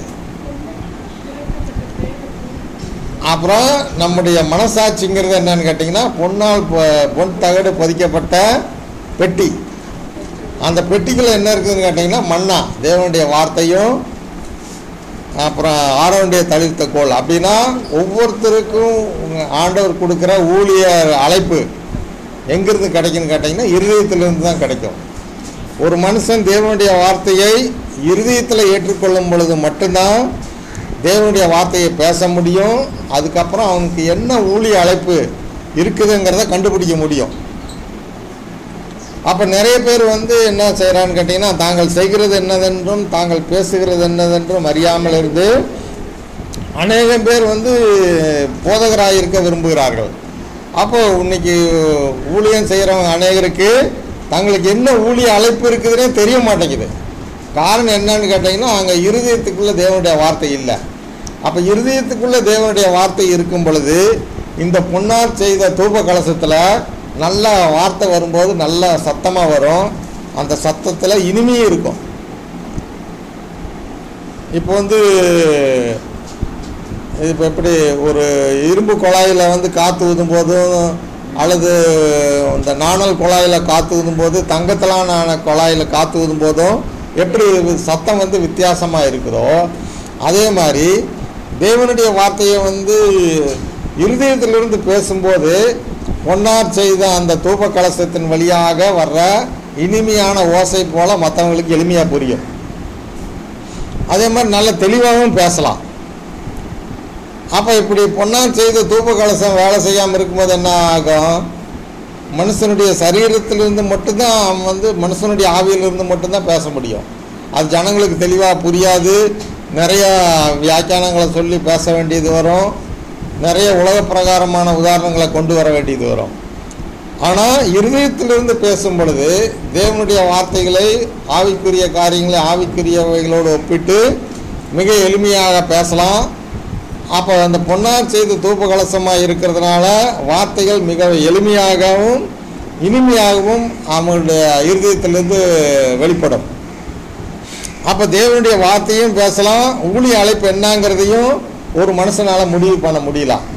அப்புறம் நம்முடைய மனசாட்சிங்கிறது என்னன்னு கேட்டிங்கன்னா பொன்னால் பொ- பொன் தகடு பதிக்கப்பட்ட பெட்டி அந்த பெட்டிக்குள்ள என்ன இருக்குதுன்னு கேட்டிங்கன்னா மண்ணா தேவனுடைய வார்த்தையும் அப்புறம் ஆரோனுடைய தளிர்த்த கோல் அப்படின்னா ஒவ்வொருத்தருக்கும் உங்க ஆண்டவர் கொடுக்குற ஊழியர் அழைப்பு எங்கிருந்து கிடைக்குன்னு கேட்டிங்கன்னா இருதயத்திலிருந்து தான் கிடைக்கும் ஒரு மனுஷன் தேவனுடைய வார்த்தையை இருதயத்தில் ஏற்றுக்கொள்ளும் பொழுது மட்டும்தான் தேவனுடைய வார்த்தையை பேச முடியும் அதுக்கப்புறம் அவனுக்கு என்ன ஊழிய அழைப்பு இருக்குதுங்கிறத கண்டுபிடிக்க முடியும் அப்போ நிறைய பேர் வந்து என்ன செய்கிறான்னு கேட்டிங்கன்னா தாங்கள் செய்கிறது என்னதென்றும் தாங்கள் பேசுகிறது என்னதென்றும் அறியாமல் இருந்து அநேகம் பேர் வந்து போதகராக இருக்க விரும்புகிறார்கள் அப்போ இன்னைக்கு ஊழியம் செய்கிறவங்க அநேகருக்கு தங்களுக்கு என்ன ஊழிய அழைப்பு இருக்குதுன்னே தெரிய மாட்டேங்குது காரணம் என்னன்னு கேட்டிங்கன்னா அங்கே இருதயத்துக்குள்ளே தேவனுடைய வார்த்தை இல்லை அப்போ இருதயத்துக்குள்ளே தேவனுடைய வார்த்தை இருக்கும் பொழுது இந்த பொன்னார் செய்த தூப கலசத்தில் நல்ல வார்த்தை வரும்போது நல்ல சத்தமாக வரும் அந்த சத்தத்தில் இனிமையும் இருக்கும் இப்போ வந்து இது இப்போ எப்படி ஒரு இரும்பு குழாயில் வந்து காற்று ஊதும் போதும் அல்லது இந்த நாணல் குழாயில் காற்று ஊதும் போது தங்கத்திலான குழாயில் காற்று ஊதும் போதும் எப்படி சத்தம் வந்து வித்தியாசமாக இருக்குதோ அதே மாதிரி தேவனுடைய வார்த்தையை வந்து இருதயத்திலிருந்து பேசும்போது பொன்னார் செய்த அந்த தூப கலசத்தின் வழியாக வர்ற இனிமையான ஓசை போல மற்றவங்களுக்கு எளிமையாக புரியும் அதே மாதிரி நல்ல தெளிவாகவும் பேசலாம் அப்போ இப்படி பொன்னார் செய்த தூப கலசம் வேலை செய்யாமல் இருக்கும்போது என்ன ஆகும் மனுஷனுடைய சரீரத்திலிருந்து மட்டும்தான் அவன் வந்து மனுஷனுடைய ஆவியிலிருந்து மட்டும்தான் பேச முடியும் அது ஜனங்களுக்கு தெளிவாக புரியாது நிறைய வியாக்கியானங்களை சொல்லி பேச வேண்டியது வரும் நிறைய உலக பிரகாரமான உதாரணங்களை கொண்டு வர வேண்டியது வரும் ஆனால் இருதயத்திலிருந்து பேசும் பொழுது தேவனுடைய வார்த்தைகளை ஆவிக்குரிய காரியங்களை ஆவிக்குரியவைகளோடு ஒப்பிட்டு மிக எளிமையாக பேசலாம் அப்போ அந்த பொன்னார் செய்த தூப கலசமாக இருக்கிறதுனால வார்த்தைகள் மிக எளிமையாகவும் இனிமையாகவும் அவங்களுடைய இருதயத்திலிருந்து வெளிப்படும் அப்போ தேவனுடைய வார்த்தையும் பேசலாம் ஊழிய அழைப்பு என்னங்கிறதையும் ஒரு மனுஷனால் முடிவு பண்ண முடியலாம்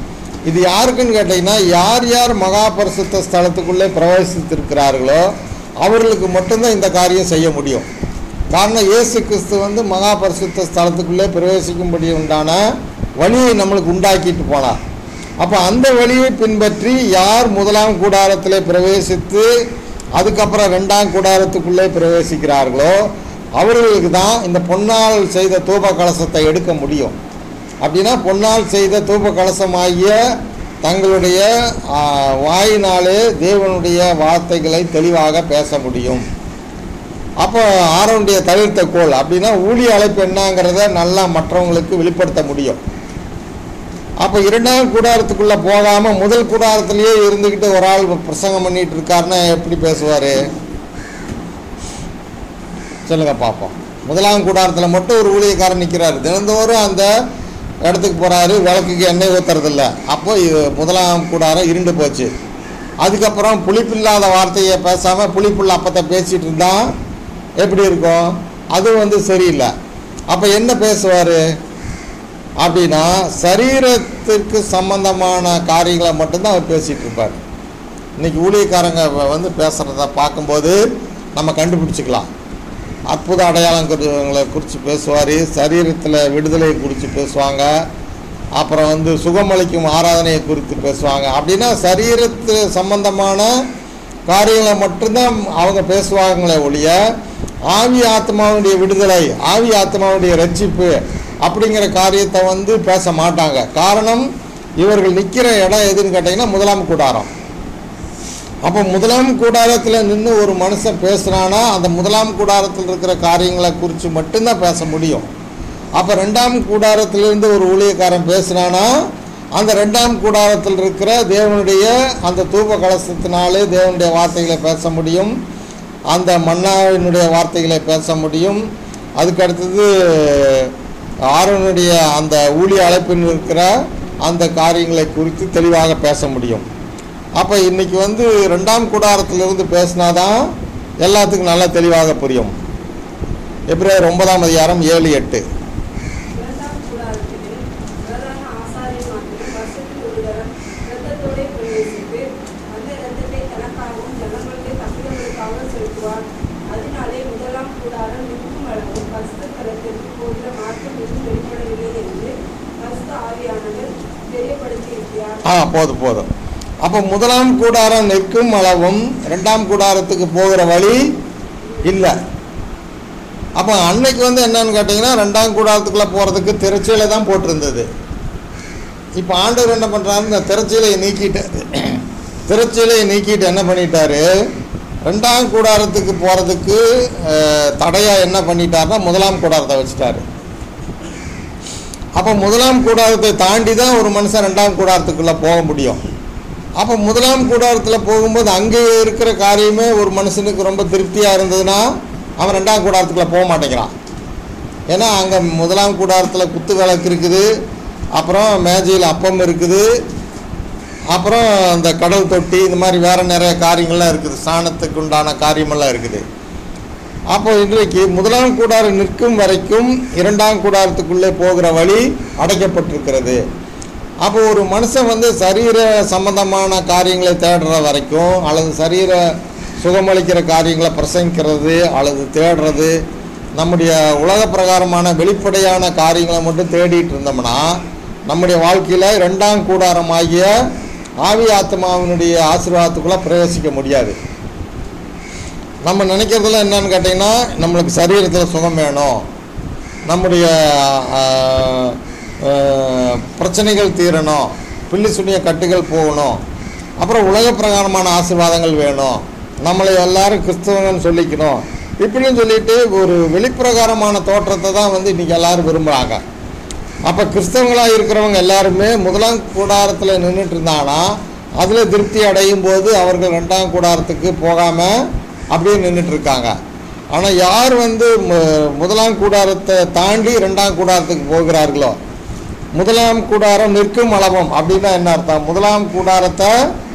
இது யாருக்குன்னு கேட்டிங்கன்னா யார் யார் மகா பரிசுத்த ஸ்தலத்துக்குள்ளே பிரவேசித்திருக்கிறார்களோ அவர்களுக்கு மட்டும்தான் இந்த காரியம் செய்ய முடியும் காரணம் இயேசு கிறிஸ்து வந்து மகா பரிசுத்த ஸ்தலத்துக்குள்ளே பிரவேசிக்கும்படி உண்டான வழியை நம்மளுக்கு உண்டாக்கிட்டு போனார் அப்போ அந்த வழியை பின்பற்றி யார் முதலாம் கூடாரத்திலே பிரவேசித்து அதுக்கப்புறம் ரெண்டாம் கூடாரத்துக்குள்ளே பிரவேசிக்கிறார்களோ அவர்களுக்கு தான் இந்த பொன்னால் செய்த தூப கலசத்தை எடுக்க முடியும் அப்படின்னா பொன்னால் செய்த தூப கலசமாகிய தங்களுடைய ஆ, வாயினாலே தேவனுடைய வார்த்தைகளை தெளிவாக பேச முடியும் அப்போ ஆரோனுடைய தவிர்த்த கோல் அப்படின்னா ஊழிய அழைப்பு என்னங்கிறத நல்லா மற்றவங்களுக்கு வெளிப்படுத்த முடியும் அப்போ இரண்டாம் கூடாரத்துக்குள்ளே போகாமல் முதல் கூடாரத்திலேயே இருந்துக்கிட்டு ஒரு ஆள் பிரசங்கம் பண்ணிட்டு இருக்காருன்னா எப்படி பேசுவார் சொல்லுங்க பார்ப்போம் முதலாம் கூடாரத்தில் மட்டும் ஒரு ஊழியக்காரன் நிற்கிறாரு தினந்தோறும் அந்த இடத்துக்கு போகிறாரு விளக்குக்கு எண்ணெய் ஊற்றுறதில்ல அப்போ இது முதலாம் கூடாரம் இருண்டு போச்சு அதுக்கப்புறம் புளிப்பில்லாத வார்த்தையை பேசாமல் புளிப்புள்ள அப்பத்தை பேசிகிட்டு இருந்தா எப்படி இருக்கும் அது வந்து சரியில்லை அப்போ என்ன பேசுவார் அப்படின்னா சரீரத்திற்கு சம்பந்தமான காரியங்களை மட்டும்தான் அவர் பேசிகிட்டு இருப்பார் இன்னைக்கு ஊழியக்காரங்க வ- வந்து பேசுகிறத பார்க்கும்போது நம்ம கண்டுபிடிச்சிக்கலாம் அற்புத அடையாளங்களை குறித்து பேசுவார் சரீரத்தில் விடுதலை குறித்து பேசுவாங்க அப்புறம் வந்து சுகமளிக்கும் ஆராதனையை குறித்து பேசுவாங்க அப்படின்னா சரீரத்து சம்பந்தமான காரியங்களை மட்டும்தான் அவங்க பேசுவாங்களே ஒழிய ஆவி ஆத்மாவுடைய விடுதலை ஆவி ஆத்மாவுடைய ரட்சிப்பு அப்படிங்கிற காரியத்தை வந்து பேச மாட்டாங்க காரணம் இவர்கள் நிற்கிற இடம் எதுன்னு கேட்டிங்கன்னா முதலாம் கூடாரம் அப்போ முதலாம் கூடாரத்தில் நின்று ஒரு மனுஷன் பேசுகிறானா அந்த முதலாம் கூடாரத்தில் இருக்கிற காரியங்களை குறித்து மட்டும்தான் பேச முடியும் அப்போ ரெண்டாம் கூடாரத்திலிருந்து ஒரு ஊழியக்காரன் பேசுனானா அந்த ரெண்டாம் கூடாரத்தில் இருக்கிற தேவனுடைய அந்த தூப கலசத்தினாலே தேவனுடைய வார்த்தைகளை பேச முடியும் அந்த மன்னாவினுடைய வார்த்தைகளை பேச முடியும் அதுக்கு அடுத்தது ஆரோனுடைய அந்த ஊழிய அழைப்பில் இருக்கிற அந்த காரியங்களை குறித்து தெளிவாக பேச முடியும் அப்போ இன்னைக்கு வந்து ரெண்டாம் கூடாரத்திலிருந்து பேசினாதான் எல்லாத்துக்கும் நல்லா தெளிவாக புரியும் எப்ரேயர் ஒன்பதாம் அதிகாரம் ஏழு எட்டு இரண்டாம் கூடாரத்திலே பிரதான ஆசாரியன் மாத்திரம் வருஷத்தில் ஒரு தரம் இரத்தத்தோடே பிரவேசித்து அந்த இரத்தத்தை தனக்காகவும் ஜனங்களுடைய தப்பிதங்களுக்காகவும் செலுத்துவார் அதனாலே முதலாம் கூடாரம் நிற்கும் அளவும் பரிசுத்த தலத்திற்கு போகிற மாற்றம் இன்னும் வெளிப்படவில்லை என்று பரிசுத்த ஆவியானவர் தெரியப்படுத்தியிருக்கிறார் ஆ போதும் போதும் அப்போ முதலாம் கூடாரம் நிற்கும் அளவும் ரெண்டாம் கூடாரத்துக்கு போகிற வழி இல்லை அப்போ அன்னைக்கு வந்து என்னன்னு கேட்டிங்கன்னா ரெண்டாம் கூடாரத்துக்குள்ளே போகிறதுக்கு திரைச்சீலை தான் போட்டிருந்தது இப்போ ஆண்டவர் என்ன பண்ணுறாரு இந்த திரைச்சீலையை நீக்கிட்டாரு திரைச்சீலையை நீக்கிட்டு என்ன பண்ணிட்டாரு ரெண்டாம் கூடாரத்துக்கு போகிறதுக்கு தடையாக என்ன பண்ணிட்டாருன்னா முதலாம் கூடாரத்தை வச்சுட்டாரு அப்போ முதலாம் கூடாரத்தை தாண்டி தான் ஒரு மனுஷன் ரெண்டாம் கூடாரத்துக்குள்ளே போக முடியும் அப்போ முதலாம் கூடாரத்தில் போகும்போது அங்கே இருக்கிற காரியமே ஒரு மனுஷனுக்கு ரொம்ப திருப்தியாக இருந்ததுன்னா அவன் ரெண்டாம் கூடாரத்துக்குள்ளே போக மாட்டேங்கிறான் ஏன்னா அங்கே முதலாம் கூடாரத்தில் குத்து விளக்கு இருக்குது அப்புறம் மேஜையில் அப்பம் இருக்குது அப்புறம் இந்த கடல் தொட்டி இந்த மாதிரி வேறு நிறைய காரியங்கள்லாம் இருக்குது சாணத்துக்கு உண்டான காரியமெல்லாம் இருக்குது அப்போ இன்றைக்கு முதலாம் கூடாரம் நிற்கும் வரைக்கும் இரண்டாம் கூடாரத்துக்குள்ளே போகிற வழி அடைக்கப்பட்டிருக்கிறது அப்போ ஒரு மனுஷன் வந்து சரீர சம்பந்தமான காரியங்களை தேடுற வரைக்கும் அல்லது சரீர சுகமளிக்கிற காரியங்களை பிரசங்கிக்கிறது அல்லது தேடுறது நம்முடைய உலக பிரகாரமான வெளிப்படையான காரியங்களை மட்டும் தேடிட்டு இருந்தோம்னா நம்முடைய வாழ்க்கையில் ரெண்டாம் கூடாரமாகிய ஆவி ஆத்மாவினுடைய ஆசீர்வாதத்துக்குள்ளே பிரவேசிக்க முடியாது நம்ம நினைக்கிறதுலாம் என்னன்னு கேட்டிங்கன்னா நம்மளுக்கு சரீரத்தில் சுகம் வேணும் நம்முடைய ஆஹ், ஆஹ், பிரச்சனைகள் தீரணும் பில்லி சுனிய கட்டுகள் போகணும் அப்புறம் உலக பிரகாரமான ஆசீர்வாதங்கள் வேணும் நம்மளை எல்லாரும் கிறிஸ்தவங்கன்னு சொல்லிக்கணும் இப்படின்னு சொல்லிட்டு ஒரு வெளிப்பிரகாரமான தோற்றத்தை தான் வந்து இன்றைக்கி எல்லாரும் விரும்புகிறாங்க அப்போ கிறிஸ்தவங்களாக இருக்கிறவங்க எல்லாருமே முதலாம் கூடாரத்தில் நின்றுட்டு இருந்தாங்கன்னா அதில் திருப்தி அடையும் போது அவர்கள் ரெண்டாம் கூடாரத்துக்கு போகாமல் அப்படியே நின்றுட்டு இருக்காங்க ஆனால் யார் வந்து மு- முதலாம் கூடாரத்தை தாண்டி ரெண்டாம் கூடாரத்துக்கு போகிறார்களோ முதலாம் கூடாரம் நிற்கும் அளவும் அப்படின்னா என்ன அர்த்தம் முதலாம் கூடாரத்தை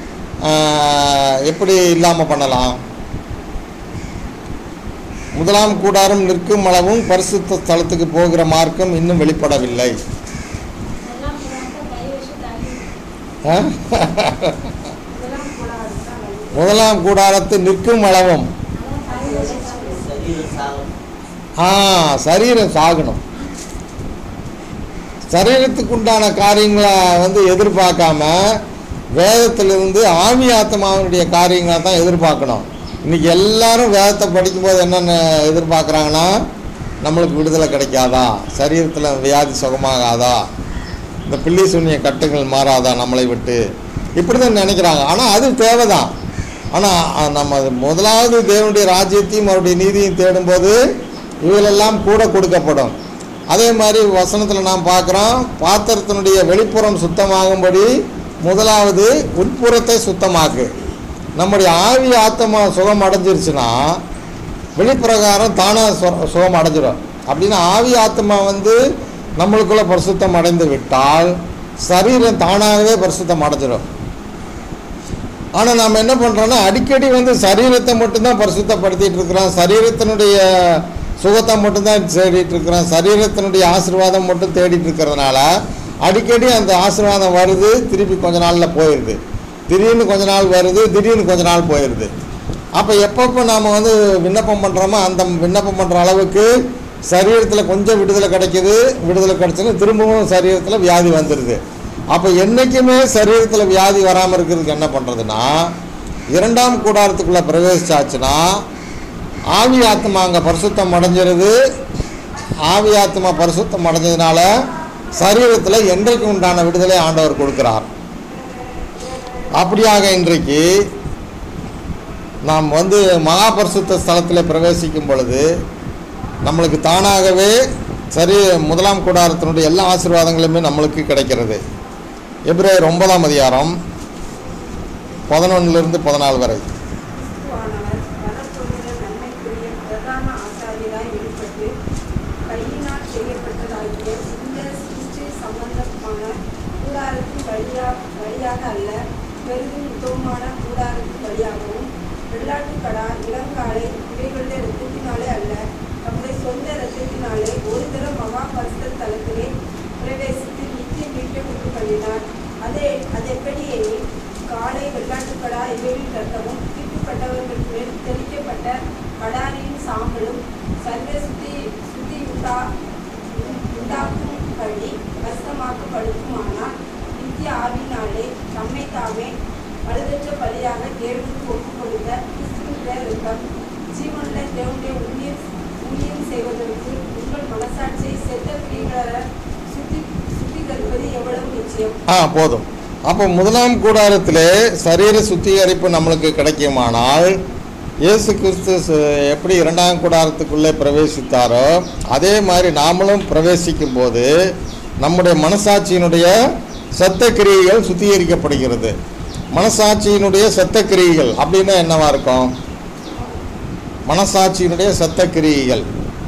ஆஹ், எப்படி இல்லாமல் பண்ணலாம் முதலாம் கூடாரம் நிற்கும் அளவும் பரிசுத்த ஸ்தலத்துக்கு போகிற மார்க்கம் இன்னும் வெளிப்படவில்லை எல்லாம் புறாக்க கை வச்சு தாங்கி ஆ? இதெல்லாம் கூடாது தான் வந்து முதலாம் கூடாரத்து நிற்கும் அளவும் சரீரம் சாகும் ஆ சரீரம் சாகணும் சரீரத்துக்கு உண்டான காரியங்களை வந்து எதிர்பார்க்காம வேதத்திலிருந்து ஆவி ஆத்மாவினுடைய காரியங்களை தான் எதிர்பார்க்கணும் இன்னைக்கு எல்லாரும் வேதத்தை படிக்கும்போது என்னென்ன எதிர்பார்க்குறாங்கன்னா நம்மளுக்கு விடுதலை கிடைக்காதா சரீரத்தில் வியாதி சுகமாகாதா இந்த பில்லி சூன்ய கட்டுகள் மாறாதா நம்மளை விட்டு இப்படி தான் நினைக்கிறாங்க ஆனால் அது தேவைதான் ஆனால் நம்ம முதலாவது தேவனுடைய ராஜ்யத்தையும் அவருடைய நீதியையும் தேடும்போது இவைகளெல்லாம் கூட கொடுக்கப்படும் அதே மாதிரி வசனத்தில் நாம் பார்க்குறோம் பாத்திரத்தினுடைய வெளிப்புறம் சுத்தமாகும்படி முதலாவது உட்புறத்தை சுத்தமாக்கு நம்முடைய ஆவி ஆத்மா சுகம் அடைஞ்சிருச்சுன்னா வெளிப்பிரகாரம் தானாக சு சுகம் அடைஞ்சிடும் அப்படின்னா ஆவி ஆத்மா வந்து நம்மளுக்குள்ள பரிசுத்தம் அடைந்து விட்டால் சரீரம் தானாகவே பரிசுத்தம் அடைஞ்சிடும் ஆனால் நாம் என்ன பண்ணுறோன்னா அடிக்கடி வந்து சரீரத்தை மட்டும்தான் பரிசுத்தப்படுத்திட்டு இருக்கிறோம் சரீரத்தினுடைய சுகத்தை மட்டும்தான் தேடிட்டு இருக்கிறோம் சரீரத்தினுடைய ஆசீர்வாதம் மட்டும் தேடிட்டு இருக்கிறதுனால அடிக்கடி அந்த ஆசீர்வாதம் வருது திருப்பி கொஞ்ச நாளில் போயிடுது திடீர்னு கொஞ்ச நாள் வருது திடீர்னு கொஞ்ச நாள் போயிடுது அப்போ எப்பப்போ நாம் வந்து விண்ணப்பம் பண்ணுறோமோ அந்த விண்ணப்பம் பண்ணுற அளவுக்கு சரீரத்தில் கொஞ்சம் விடுதலை கிடைக்குது விடுதலை கிடைச்சுன்னு திரும்பவும் சரீரத்தில் வியாதி வந்துடுது அப்போ என்றைக்குமே சரீரத்தில் வியாதி வராமல் இருக்கிறதுக்கு என்ன பண்ணுறதுன்னா இரண்டாம் கூடாரத்துக்குள்ளே பிரவேசிச்சாச்சுன்னா ஆவி ஆத்மா அங்கே பரிசுத்தம் அடைஞ்சிருது ஆவி ஆத்மா பரிசுத்தம் அடைஞ்சதுனால சரீரத்தில் என்றைக்கு உண்டான விடுதலை ஆண்டவர் கொடுக்கிறார் அப்படியாக இன்றைக்கு நாம் வந்து மகா பரிசுத்த ஸ்தலத்தில் பிரவேசிக்கும் பொழுது நம்மளுக்கு தானாகவே சரி முதலாம் கூடாரத்தினுடைய எல்லா ஆசீர்வாதங்களுமே நம்மளுக்கு கிடைக்கிறது எப்ரேயர் ஒன்பதாம் அதிகாரம் பதினொன்றிலிருந்து பதினாலு வரை கிறிஸ்துவானவர் வரப்போகிற நன்மைக்குரிய பிரதான ஆசாரியராய் வெளிப்பட்டு கையினால் செய்யப்பட்டதாகிய இந்த சிருஷ்டி சம்பந்தமான கூடாரத்தின் வழியா வழியாக அல்ல பெரிதும் உத்தமமான கூடாரத்தின் வழியாகவும் வெள்ளாட்டுக்கடா இளங்காலை இவைகளுடைய ரத்தத்தினாலே அல்ல தம்முடைய சொந்த ரத்தத்தினாலே ஒரு தரம் மகா பரிசுத்த தலத்திலே பிரவேசித்து நித்திய மீட்பை உண்டு பண்ணினார் அதே அதெப்படியே காளை வெள்ளாட்டுக்கடா இவைகளின் ரத்தமும் தீட்டுப்பட்டவர்கள் மேல் தெளிக்கப்பட்ட கடாரியின் சாம்பலும் சர்வ சுத்தி சுத்தி உண்டா உண்டாக்கும்படி கஷ்டமாக்கப்படுக்குமானால் நித்திய ஆவினாலே தம்மை தாமே அழுதற்ற பலியாக தேவனுக்கு ஒப்புக் கொடுத்த கிறிஸ்துவின் ரத்தம் ஜீவனுள்ள தேவனுடைய ஊழியம் ஊழியம் செய்வதற்கு உங்கள் மனசாட்சியை செத்த கிரியைகளால் சுத்தி சுத்திகரிப்பது எவ்வளவு நிச்சயம் ஆ போதும் அப்போ முதலாம் கூடாரத்திலே சரீர சுத்திகரிப்பு நம்மளுக்கு கிடைக்குமானால் இயேசு கிறிஸ்து ச- எப்படி இரண்டாம் கூடாரத்துக்குள்ளே பிரவேசித்தாரோ அதே மாதிரி நாமளும் பிரவேசிக்கும் போது நம்முடைய மனசாட்சியினுடைய சத்த கிரியைகள் சுத்திகரிக்கப்படுகிறது மனசாட்சியினுடைய சத்த கிரியைகள் அப்படின்னா என்னவா இருக்கும் மனசாட்சியினுடைய சத்த கிரியைகள்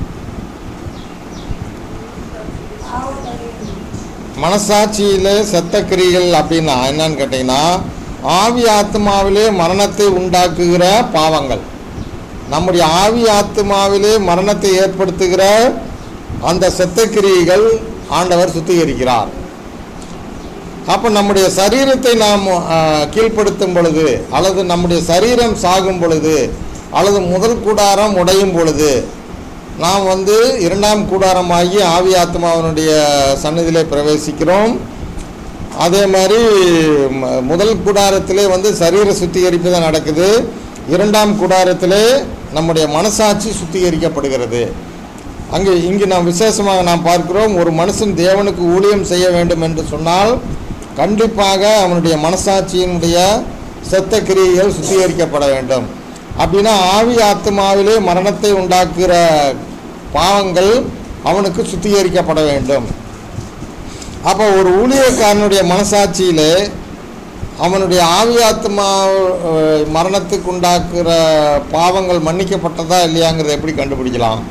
மனசாட்சியிலே செத்த கிரிகள் அப்படின்னா என்னன்னு கேட்டிங்கன்னா ஆவி ஆத்மாவிலே மரணத்தை உண்டாக்குகிற பாவங்கள் நம்முடைய ஆவி ஆத்மாவிலே மரணத்தை ஏற்படுத்துகிற அந்த செத்த கிரியைகள் ஆண்டவர் சுத்திகரிக்கிறார் அப்போ நம்முடைய சரீரத்தை நாம் ஆ, கீழ்ப்படுத்தும் பொழுது அல்லது நம்முடைய சரீரம் சாகும் பொழுது அல்லது முதல் கூடாரம் உடையும் பொழுது நாம் வந்து இரண்டாம் கூடாரமாகி ஆவி ஆத்மாவினுடைய சன்னதியிலே பிரவேசிக்கிறோம் அதே மாதிரி ம- முதல் கூடாரத்திலே வந்து சரீர சுத்திகரிப்பு தான் நடக்குது இரண்டாம் கூடாரத்திலே நம்முடைய மனசாட்சி சுத்திகரிக்கப்படுகிறது அங்கே இங்கு நாம் விசேஷமாக நாம் பார்க்கிறோம் ஒரு மனுஷன் தேவனுக்கு ஊழியம் செய்ய வேண்டும் என்று சொன்னால் கண்டிப்பாக அவனுடைய மனசாட்சியினுடைய செத்த கிரியைகள் சுத்திகரிக்கப்பட வேண்டும் அப்படின்னா ஆவி ஆத்மாவிலே மரணத்தை உண்டாக்குகிற பாவங்கள் அவனுக்கு சுத்திகரிக்கப்பட வேண்டும் அப்போ ஒரு ஊழியக்காரனுடைய மனசாட்சியிலே அவனுடைய ஆவி ஆத்மா அஹ், மரணத்துக்கு உண்டாக்குற பாவங்கள் மன்னிக்கப்பட்டதா இல்லையாங்கிறத எப்படி கண்டுபிடிக்கலாம்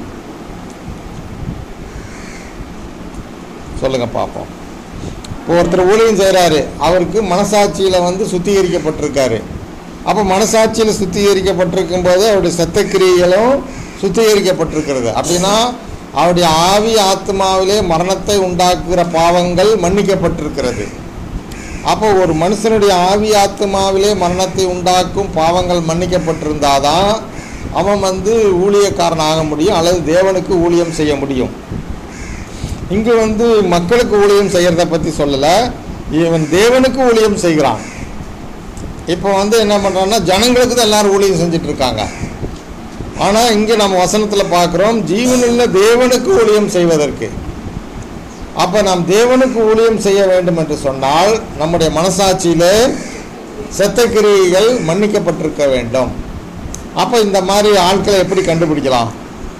சொல்லுங்க பார்ப்போம் இப்போ ஒருத்தர் ஊழியம் செய்கிறாரு அவருக்கு மனசாட்சியில் வந்து சுத்திகரிக்கப்பட்டிருக்காரு அப்போ மனசாட்சியில் சுத்திகரிக்கப்பட்டிருக்கும் போது அவருடைய சத்தக்கிரியைகளும் சுத்திகரிக்கப்பட்டிருக்கிறது அப்படின்னா அவருடைய ஆவி ஆத்மாவிலே மரணத்தை உண்டாக்குகிற பாவங்கள் மன்னிக்கப்பட்டிருக்கிறது அப்போ ஒரு மனுஷனுடைய ஆவி ஆத்மாவிலே மரணத்தை உண்டாக்கும் பாவங்கள் மன்னிக்கப்பட்டிருந்தாதான் அவன் வந்து ஊழியக்காரன் ஆக முடியும் அல்லது தேவனுக்கு ஊழியம் செய்ய முடியும் இங்கு வந்து மக்களுக்கு ஊழியம் செய்கிறத பற்றி சொல்லலை இவன் தேவனுக்கு ஊழியம் செய்கிறான் இப்போ வந்து என்ன பண்ணுறான்னா ஜனங்களுக்கு தான் எல்லாரும் ஊழியம் செஞ்சுட்டு இருக்காங்க ஆனால் இங்கே நம்ம வசனத்தில் பார்க்குறோம் ஜீவனுள்ள தேவனுக்கு ஊழியம் செய்வதற்கு அப்போ நாம் தேவனுக்கு ஊழியம் செய்ய வேண்டும் என்று சொன்னால் நம்முடைய மனசாட்சியிலே செத்த கிரியைகள் மன்னிக்கப்பட்டிருக்க வேண்டும் அப்போ இந்த மாதிரி ஆட்களை எப்படி கண்டுபிடிக்கலாம்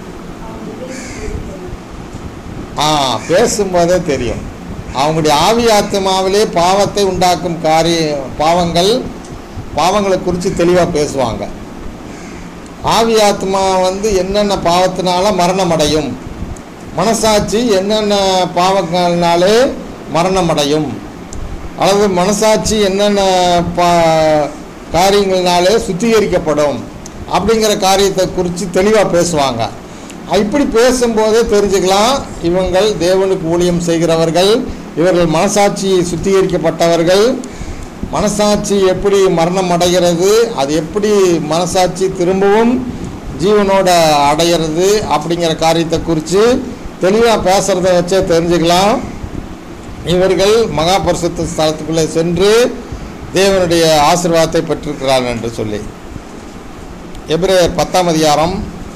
ஆ பேசும்போதே தெரியும் அவங்களுடைய ஆவி ஆத்மாவிலே பாவத்தை உண்டாக்கும் காரிய பாவங்கள் பாவங்களை குறித்து தெளிவாக பேசுவாங்க ஆவி ஆத்மா வந்து என்னென்ன பாவத்தினால மரணம் அடையும் மனசாட்சி என்னென்ன பாவங்கள்னாலே மரணம் அடையும் அல்லது மனசாட்சி என்னென்ன பா காரியங்கள்னாலே சுத்திகரிக்கப்படும் அப்படிங்கிற காரியத்தை குறித்து தெளிவாக பேசுவாங்க இப்படி பேசும்போதே தெரிஞ்சுக்கலாம் இவங்கள் தேவனுக்கு ஊழியம் செய்கிறவர்கள் இவர்கள் மனசாட்சி சுத்திகரிக்கப்பட்டவர்கள் மனசாட்சி எப்படி மரணம் அடைகிறது அது எப்படி மனசாட்சி திரும்பவும் ஜீவனோட அடையிறது அப்படிங்கிற காரியத்தை குறித்து தெளிவாக பேசுகிறத வச்சே தெரிஞ்சுக்கலாம் இவர்கள் மகா பரிசுத்த ஸ்தலத்துக்குள்ளே சென்று தேவனுடைய ஆசீர்வாதத்தை பெற்றிருக்கிறார்கள் என்று சொல்லி எபிரேயர் பத்தாம் அதிகாரம்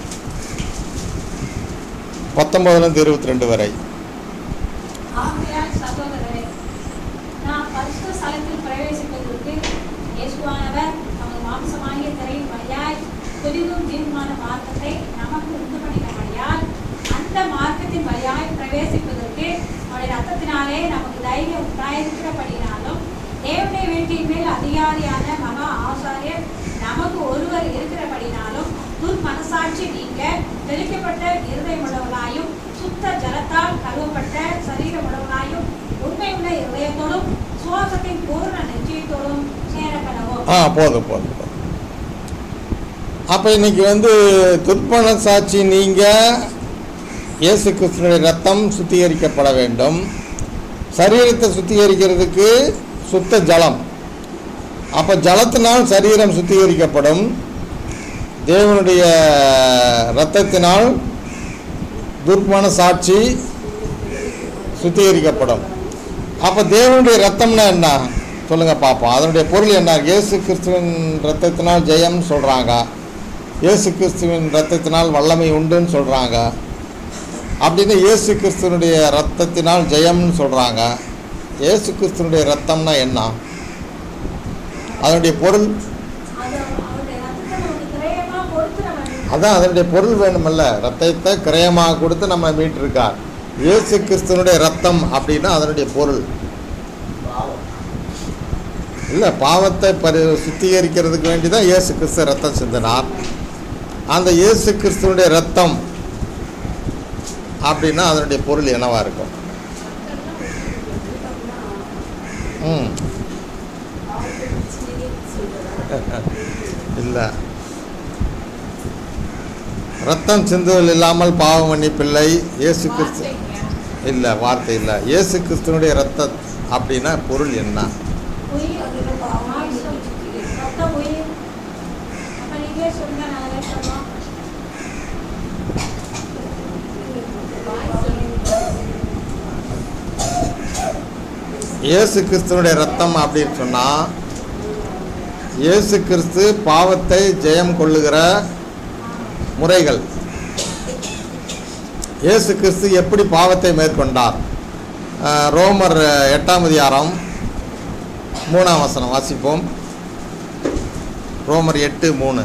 பத்தொன்பதுலேருந்து இருபத்தி ரெண்டு வரை ஆகையால் சகோதரரே, நாம் பரிசுத்த ஸ்தலத்தில் பிரவேசிப்பதற்கு இயேசுவானவர் தமது மாம்சமாகிய திரையின் வழியாய் புதிதும் தீர்மான மார்க்கத்தை நமக்கு உண்டு பண்ணினபடியால், அந்த மார்க்கத்தின் வழியாய் பிரவேசிப்பதற்கு அவருடைய ரத்தத்தினாலே நமக்கு தைரியம் உண்டாயிருக்கிறபடினாலும் தேவனுடைய வீட்டின் மேல் அதிகாரியான மகா ஆசாரியர் நமக்கு ஒருவர் இருக்கிறபடினாலும் துர்மனசாட்சி நீங்க தெளிக்கப்பட்ட இருதயமுள்ளவர்களாயும் சுத்த ஜலத்தால் கழுவப்பட்ட சரீரமுள்ளவர்களாயும் உண்மையுள்ள இதயத்தோடும் சுவாசத்தின் பூர்ண நிச்சயத்தோடும் சேரப்படவும் ஆ போதும் போதும் போதும் அப்போ இன்னைக்கு வந்து துர்ப்பண சாட்சி நீங்கள் இயேசு கிறிஸ்துனுடைய ரத்தம் சுத்திகரிக்கப்பட வேண்டும் சரீரத்தை சுத்திகரிக்கிறதுக்கு சுத்த ஜலம் அப்போ ஜலத்தினால் சரீரம் சுத்திகரிக்கப்படும் தேவனுடைய இரத்தத்தினால் துர்ப்பண சாட்சி சுத்திகரிக்கப்படும் அப்போ தேவனுடைய ரத்தம்னா என்ன சொல்லுங்கள் பார்ப்போம் அதனுடைய பொருள் என்ன இயேசு கிறிஸ்துவின் ரத்தத்தினால் ஜெயம்னு சொல்கிறாங்க இயேசு கிறிஸ்துவின் ரத்தத்தினால் வல்லமை உண்டுன்னு சொல்கிறாங்க அப்படின்னு இயேசு கிறிஸ்துவனுடைய ரத்தத்தினால் ஜெயம்னு சொல்கிறாங்க இயேசு கிறிஸ்துவனுடைய ரத்தம்னா என்ன அதனுடைய பொருள் அது அவருடைய ரத்தத்தை நமக்கு கிரயமா கொடுத்து நம்ம அதான் அதனுடைய பொருள் வேணுமல்ல ரத்தத்தை கிரயமாக கொடுத்து நம்ம மீட்டிருக்கார் இயேசு கிறிஸ்துவனுடைய ரத்தம் அப்படின்னா அதனுடைய பொருள் பாவம் இல்லை பாவத்தை பரி சுத்திகரிக்கிறதுக்கு வேண்டி தான் இயேசு கிறிஸ்து ரத்தம் சிந்தினார் அந்த இயேசு கிறிஸ்துவனுடைய ரத்தம் அப்படின்னா அதனுடைய பொருள் என்னவா இருக்கும் ம் இல்லை ரத்தம் சிந்துதல் இல்லாமல் பாவ மன்னிப்பில்லை இயேசு கிறிஸ்து வார்த்தைங்க. இல்லை வார்த்தை இல்லை இயேசு கிறிஸ்துவனுடைய ரத்தம் அப்படின்னா பொருள் என்ன உயிர் மாம்சம், ரத்தம் உயிர் அப்ப நீங்களே சொல்லுங்க நான் அதை சொல்லுவோம் இயேசு கிறிஸ்துவனுடைய ரத்தம் அப்படின்னு சொன்னால் இயேசு கிறிஸ்து பாவத்தை ஜெயம் கொள்ளுகிற முறைகள் இயேசு கிறிஸ்து எப்படி பாவத்தை மேற்கொண்டார் அஹ், ரோமர் அஹ், எட்டாம் அதிகாரம் மூணாம் வசனம் வாசிப்போம் ரோமர் எட்டு மூணு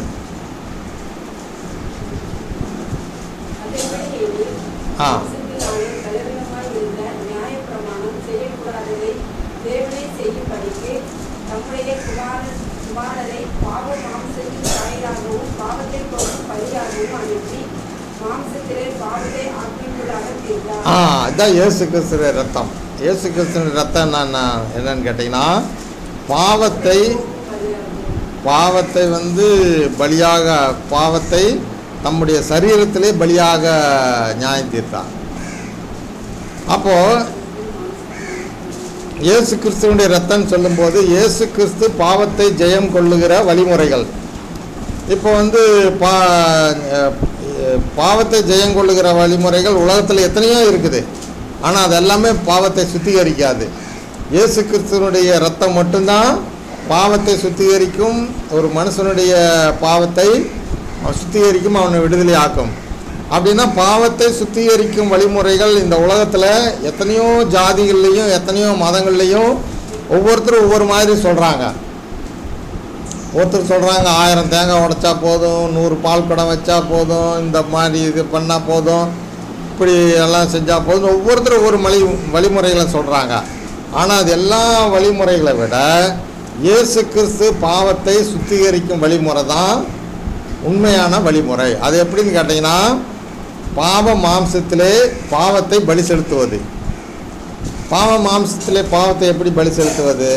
ஆ. பலவீனமாய் இருந்த நியாயப்பிரமாணம் செய்யக்கூடாததை தேவனே செய்யும்படிக்கு தம்முடைய குமாரன் குமாரரை பாவ மாம்சத்தின் தாயாகவும் பாவத்தை போக்கும் பலியாகவும் அனுப்பி மாம்சத்திலே பாவத்தை ஆத்மீகளாக தீர்த்தார் ஆ இதான் இயேசு கிறிஸ்துடைய ரத்தம் இயேசு கிறிஸ்துடைய ரத்தம் என்னன்னா என்னன்னு கேட்டிங்கன்னா பாவத்தை பாவத்தை வந்து பலியாக பாவத்தை தம்முடைய சரீரத்திலே பலியாக நியாயம் தீர்த்தார் அப்போது இயேசு கிறிஸ்துவனுடைய ரத்தம் சொல்லும்போது இயேசு கிறிஸ்து பாவத்தை ஜெயம் கொள்ளுகிற வழிமுறைகள் இப்போ வந்து பா அஹ், பாவத்தை ஜெயம் கொள்ளுகிற வழிமுறைகள் உலகத்தில் எத்தனையோ இருக்குது ஆனால் அது எல்லாமே பாவத்தை சுத்திகரிக்காது இயேசு கிறிஸ்துவனுடைய ரத்தம் மட்டும்தான் பாவத்தை சுத்திகரிக்கும் ஒரு மனுஷனுடைய பாவத்தை அவன் சுத்திகரிக்கும் அவனை விடுதலை ஆக்கும் அப்படின்னா பாவத்தை சுத்திகரிக்கும் வழிமுறைகள் இந்த உலகத்தில் எத்தனையோ ஜாதிகள்லேயும் எத்தனையோ மதங்கள்லேயும் ஒவ்வொருத்தரும் ஒவ்வொரு மாதிரி சொல்கிறாங்க ஒருத்தர் சொல்கிறாங்க ஆயிரம் தேங்காய் உடைச்சா போதும் நூறு பால் குடம் வச்சா போதும் இந்த மாதிரி இது பண்ணால் போதும் இப்படி எல்லாம் செஞ்சால் போதும் ஒவ்வொருத்தரும் ஒவ்வொரு வழி வழிமுறைகளை சொல்கிறாங்க ஆனால் அது எல்லா வழிமுறைகளை விட இயேசு கிறிஸ்து பாவத்தை சுத்திகரிக்கும் வழிமுறை தான் உண்மையான வழிமுறை அது எப்படின்னு கேட்டிங்கன்னா பாவ மாம்சத்திலே பாவத்தை பலி செலுத்துவது பாவ மாம்சத்திலே பாவத்தை எப்படி பலி செலுத்துவது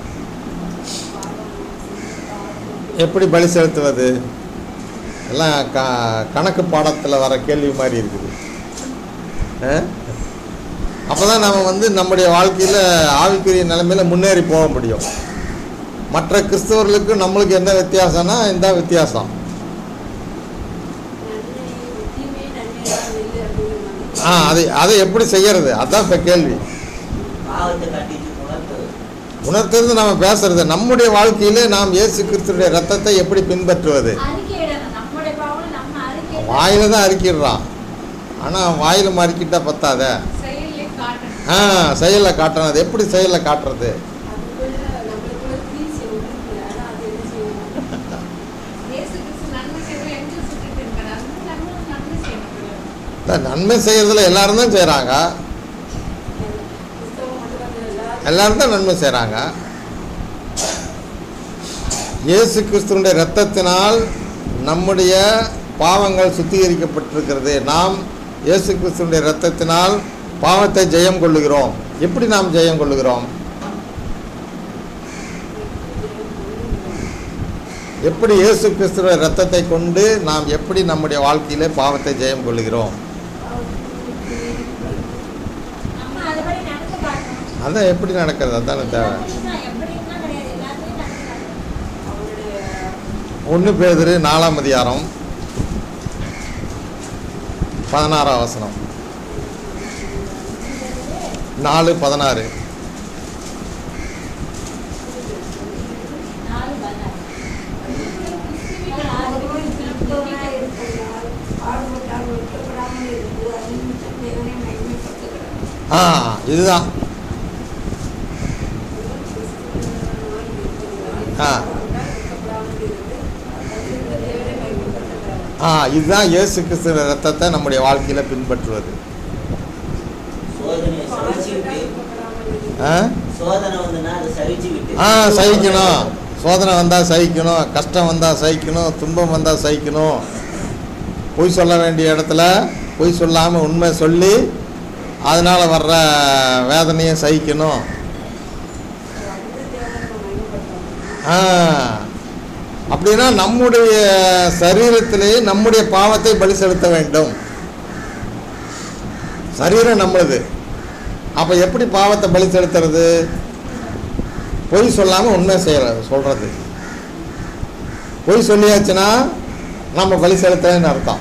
எப்படி பலி செலுத்துவது எல்லாம் க கணக்கு பாடத்தில் வர கேள்வி மாதிரி இருக்குது அப்போ தான் நம்ம வந்து நம்முடைய வாழ்க்கையில் ஆவிக்குரிய நிலைமையில் முன்னேறி போக முடியும் மற்ற கிறிஸ்தவர்களுக்கு நம்மளுக்கு என்ன வித்தியாசம்னா இந்த வித்தியாசம் நன்மை தீமை நன்மையாக இல்லை அப்படிங்கிற மாதிரி ஆ அதை அதை எப்படி செய்யறது அதான் இப்போ கேள்வி பாவத்தை கட்டிட்டு உணர்த்தது உணர்த்துறது நம்ம பேசுறது நம்முடைய வாழ்க்கையிலே நாம் இயேசு கிறிஸ்துடைய ரத்தத்தை எப்படி பின்பற்றுவது அறிக்கையிடணும் நம்முடைய பாவம் நம்ம அறிக்கை வாயில தான் அறிக்கிடுறான் ஆனால் வாயில் அறிக்கிட்டா பத்தாதே செயலிலே காட்டணும் ஆ செயலில் காட்டணும் அது எப்படி செயலில் காட்டுறது அதுக்குள்ள நம்மளுக்குள்ள கிரீஸ் இருக்குல்ல ஆனால் அது என்ன செய்யணும் இயேசு கிறிஸ்து நன்மை செய்வது என்று சொல்லிட்டு இருக்காரு அது நம்ம நன்மை செய்யணும் இந்த நன்மை செய்யறதுல எல்லாரும் தான் செய்கிறாங்க புஸ்தகம் மட்டும் தான் எல்லாரும் எல்லாரும் தான் நன்மை செய்கிறாங்க இயேசு கிறிஸ்துவனுடைய இரத்தத்தினால் நம்முடைய பாவங்கள் சுத்திகரிக்கப்பட்டிருக்கிறது நாம் இயேசு கிறிஸ்துவனுடைய இரத்தத்தினால் பாவத்தை ஜெயம் கொள்ளுகிறோம் எப்படி நாம் ஜெயம் கொள்ளுகிறோம் எப்படி இயேசு கிறிஸ்துவ இரத்தத்தை கொண்டு நாம் எப்படி நம்முடைய வாழ்க்கையிலே பாவத்தை ஜெயம் கொள்ளுகிறோம் நம்ம அதுபடி நடந்து காட்டணும் அதான் எப்படி நடக்கிறது அதானே தேவை எல்லாத்துலயும் தான் எப்படின்னா கிடையாது எல்லாத்தையும் நடந்து காட்டணும் அவருடைய ஒன்று பேதுரு நாலாம் அதிகாரம் பதினாறாம் வசனம் நாலு பதினாறு நாலு பதினாறு ஆ இதுதான் ஆ ஆ இதுதான் இயேசு கிறிஸ்துவ ரத்தத்தை நம்முடைய வாழ்க்கையில் பின்பற்றுவது சோதனையை சகிச்சு விட்டு ஆ சோதனை வந்துன்னா அதை சகிச்சு விட்டு ஆ சகிக்கணும் சோதனை வந்தால் சகிக்கணும் கஷ்டம் வந்தால் சகிக்கணும் துன்பம் வந்தால் சகிக்கணும் பொய் சொல்ல வேண்டிய இடத்துல பொய் சொல்லாமல் உண்மை சொல்லி அதனால் வர்ற வேதனையை சகிக்கணும் ஆ அப்படின்னா நம்முடைய சரீரத்திலே நம்முடைய பாவத்தை பலி செலுத்த வேண்டும் சரீரம் நம்மளுது அப்போ எப்படி பாவத்தை பலி செலுத்துறது பொய் சொல்லாமல் உண்மை செய்ய சொல்கிறது பொய் சொல்லியாச்சுன்னா நம்ம பலி செலுத்தலைன்னு அர்த்தம்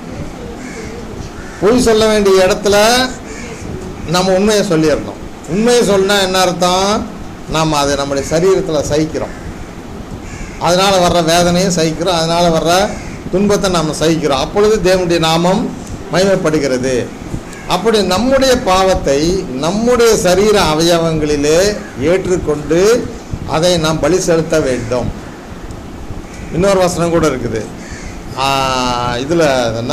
பொய் சொல்ல வேண்டிய இடத்துல நம்ம உண்மையை சொல்லிடணும் உண்மையை சொன்னா என்ன அர்த்தம் நாம் அதை நம்முடைய சரீரத்தில் சகிக்கிறோம் அதனால் வர்ற வேதனையும் சகிக்கிறோம் அதனால் வர்ற துன்பத்தை நாம் சகிக்கிறோம் அப்பொழுது தேவனுடைய நாமம் மகிமைப்படுகிறது அப்படி நம்முடைய பாவத்தை நம்முடைய சரீர அவயவங்களிலே ஏற்றுக்கொண்டு அதை நாம் பலி செலுத்த வேண்டும் இன்னொரு வசனம் கூட இருக்குது இதில் என்ன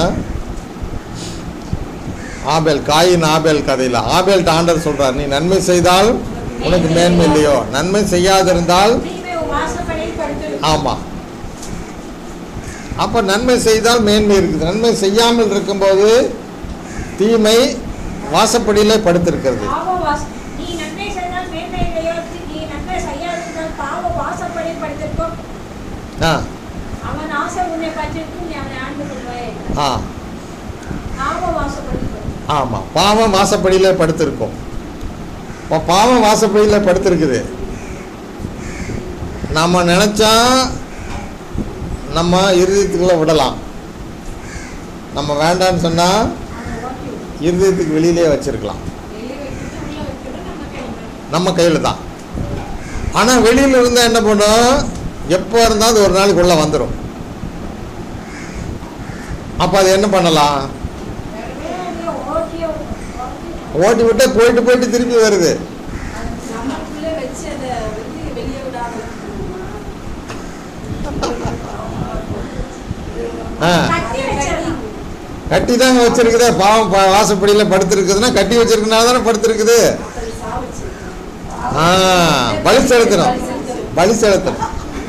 ஆபேல் காயின் ஆபேல் கதையில் ஆபேல்ட்ட ஆண்டர் சொல்றார் நீ நன்மை செய்தால் உனக்கு மேன்மை இல்லையோ நன்மை செய்யாதிருந்தால் தீமை வாசப்படி படுத்து ஆமாம் அப்போ நன்மை செய்தால் மேன்மை இருக்குது நன்மை செய்யாமல் இருக்கும்போது தீமை வாசப்படியிலே படுத்திருக்கிறது பாவ வாச நீ நன்மை செய்தால் மேன்மை இல்லையோ நீ நன்மை செய்யாதிருந்தால் பாவ வாசப்படி படுத்திருக்கும் ஆ அவன் ஆசை உன்னை பற்றிருக்கும் நீ அவனை ஆண்டு கொள்வாய் ஆ பாவ வாசப்படி படுத்திருக்கும். ஆமாம் பாவம் வாசப்படியிலே படுத்திருக்கும் இப்போ பாவம் வாசப்படியில் படுத்திருக்குது நம்ம நினச்சா நம்ம இருதயத்துக்குள்ளே விடலாம் நம்ம வேண்டான்னு சொன்னால் இருதயத்துக்கு வெளியிலே வச்சிருக்கலாம் வெளியே வச்சுட்டு உள்ள வச்சுட்டு நம்ம கையில் நம்ம கையில் தான் ஆனால் வெளியில் இருந்தால் என்ன பண்ணும் எப்போ இருந்தால் அது ஒரு நாளைக்கு உள்ளே வந்துடும் அப்போ அது என்ன பண்ணலாம் ஓகே ஓட்டி விட்டு போயிட்டு போயிட்டு திருப்பி வருது நமக்குள்ளே வச்சு அதை வந்து வெளியே விடாம இருக்கணுமா? ஆ கட்டி வச்சிடலாம் கட்டி தாங்க வச்சிருக்குதே பாவம் பா- வாசப்படியில் படுத்திருக்குதுன்னா கட்டி வச்சிருக்கனால தானே படுத்திருக்குது அப்படி சாவச்சு ஆ பலி செலுத்தணும் பலி செலுத்தணும்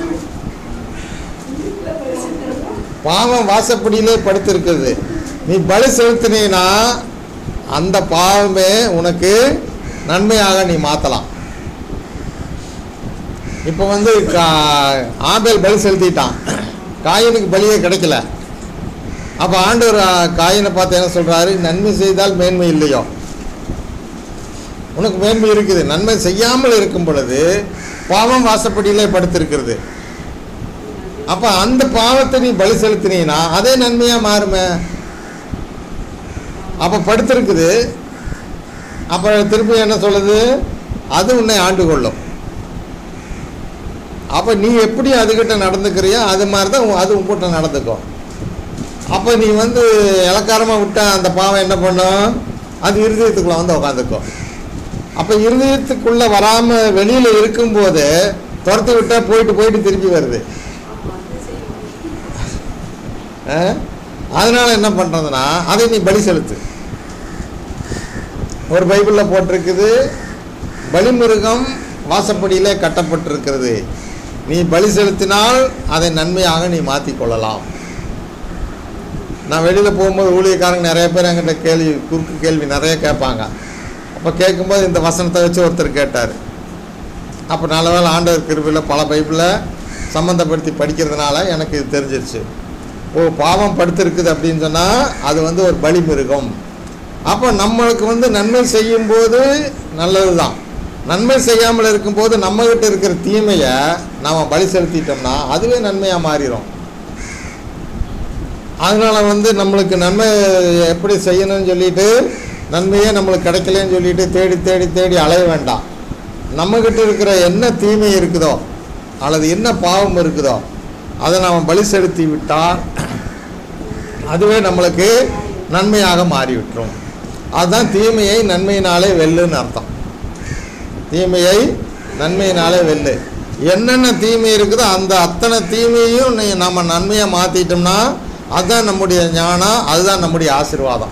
பாவம் வாசப்படியிலே படுத்திருக்குது நீ பலி செலுத்தினீன்னா அந்த பாவமே உனக்கு நன்மையாக நீ மாற்றலாம் இப்போ வந்து கா- ஆபேல் பலி செலுத்திட்டான் காயினுக்கு பலியே கிடைக்கல அப்போ ஆண்டவர் ஆ, காயினை பார்த்து என்ன சொல்கிறாரு நன்மை செய்தால் மேன்மை இல்லையோ உனக்கு மேன்மை இருக்குது நன்மை செய்யாமல் இருக்கும் பொழுது பாவம் வாசப்படியிலே படுத்திருக்கிறது அப்போ அந்த பாவத்தை நீ பலி செலுத்தினீன்னா அதே நன்மையாக மாறுமே அப்போ படுத்திருக்குது அப்புறம் திருப்பி என்ன சொல்லுது அது உன்னை ஆண்டு கொள்ளும் அப்போ நீ எப்படி அதுகிட்ட நடந்துக்கிறியோ அது மாதிரி தான் உன்- அது உங்ககிட்ட நடந்துக்கும் அப்போ நீ வந்து இலக்காரமாக விட்டா அந்த பாவம் என்ன பண்ணும் அது இருதயத்துக்குள்ளே வந்து உட்காந்துக்கும் அப்போ இருதயத்துக்குள்ளே வராமல் வெளியில் இருக்கும்போது துரத்தி விட்டால் போயிட்டு போயிட்டு திருப்பி வருது ஆமா அது செய்யணும் ஆ? அதனால என்ன பண்ணுறதுன்னா அதை நீ பலி செலுத்து ஒரு பைபிளில் போட்டிருக்குது பலிமிருகம் வாசப்படியிலே கட்டப்பட்டிருக்கிறது நீ பலி செலுத்தினால் அதை நன்மையாக நீ மாற்றிக்கொள்ளலாம் நான் வெளியில் போகும்போது ஊழியக்காரங்க நிறைய பேர் என்கிட்ட கேள்வி குறுக்கு கேள்வி நிறைய கேட்பாங்க அப்போ கேட்கும்போது இந்த வசனத்தை வச்சு ஒருத்தர் கேட்டார் அப்போ நல்ல வேளை ஆண்டவர் கிருபையில் பல பைபிளில் சம்மந்தப்படுத்தி படிக்கிறதுனால எனக்கு இது தெரிஞ்சிருச்சு ஓ பாவம் படுத்திருக்குது அப்படின்னு சொன்னால் அது வந்து ஒரு பலி மிருகம் அப்போ நம்மளுக்கு வந்து நன்மை செய்யும்போது நல்லது தான் நன்மை செய்யாமல் இருக்கும்போது நம்மகிட்ட இருக்கிற தீமையை நாம் பலி செலுத்திட்டோம்னா அதுவே நன்மையாக மாறிடும் அதனால் வந்து நம்மளுக்கு நன்மை எப்படி செய்யணும்னு சொல்லிட்டு நன்மையே நம்மளுக்கு கிடைக்கலன்னு சொல்லிட்டு தேடி தேடி தேடி அலைய வேண்டாம் நம்மக்கிட்ட இருக்கிற என்ன தீமை இருக்குதோ அல்லது என்ன பாவம் இருக்குதோ அதை நாம் பலி செலுத்தி விட்டால் அதுவே நம்மளுக்கு நன்மையாக மாறிவிட்டுரும் அதுதான் தீமையை நன்மையினாலே வெல்லுன்னு அர்த்தம் தீமையை நன்மையினாலே வெல்லு என்னென்ன தீமை இருக்குதோ அந்த அத்தனை தீமையும் நீ நம்ம நன்மையை மாற்றிட்டோம்னா அதுதான் நம்முடைய ஞானம் அதுதான் நம்முடைய ஆசீர்வாதம்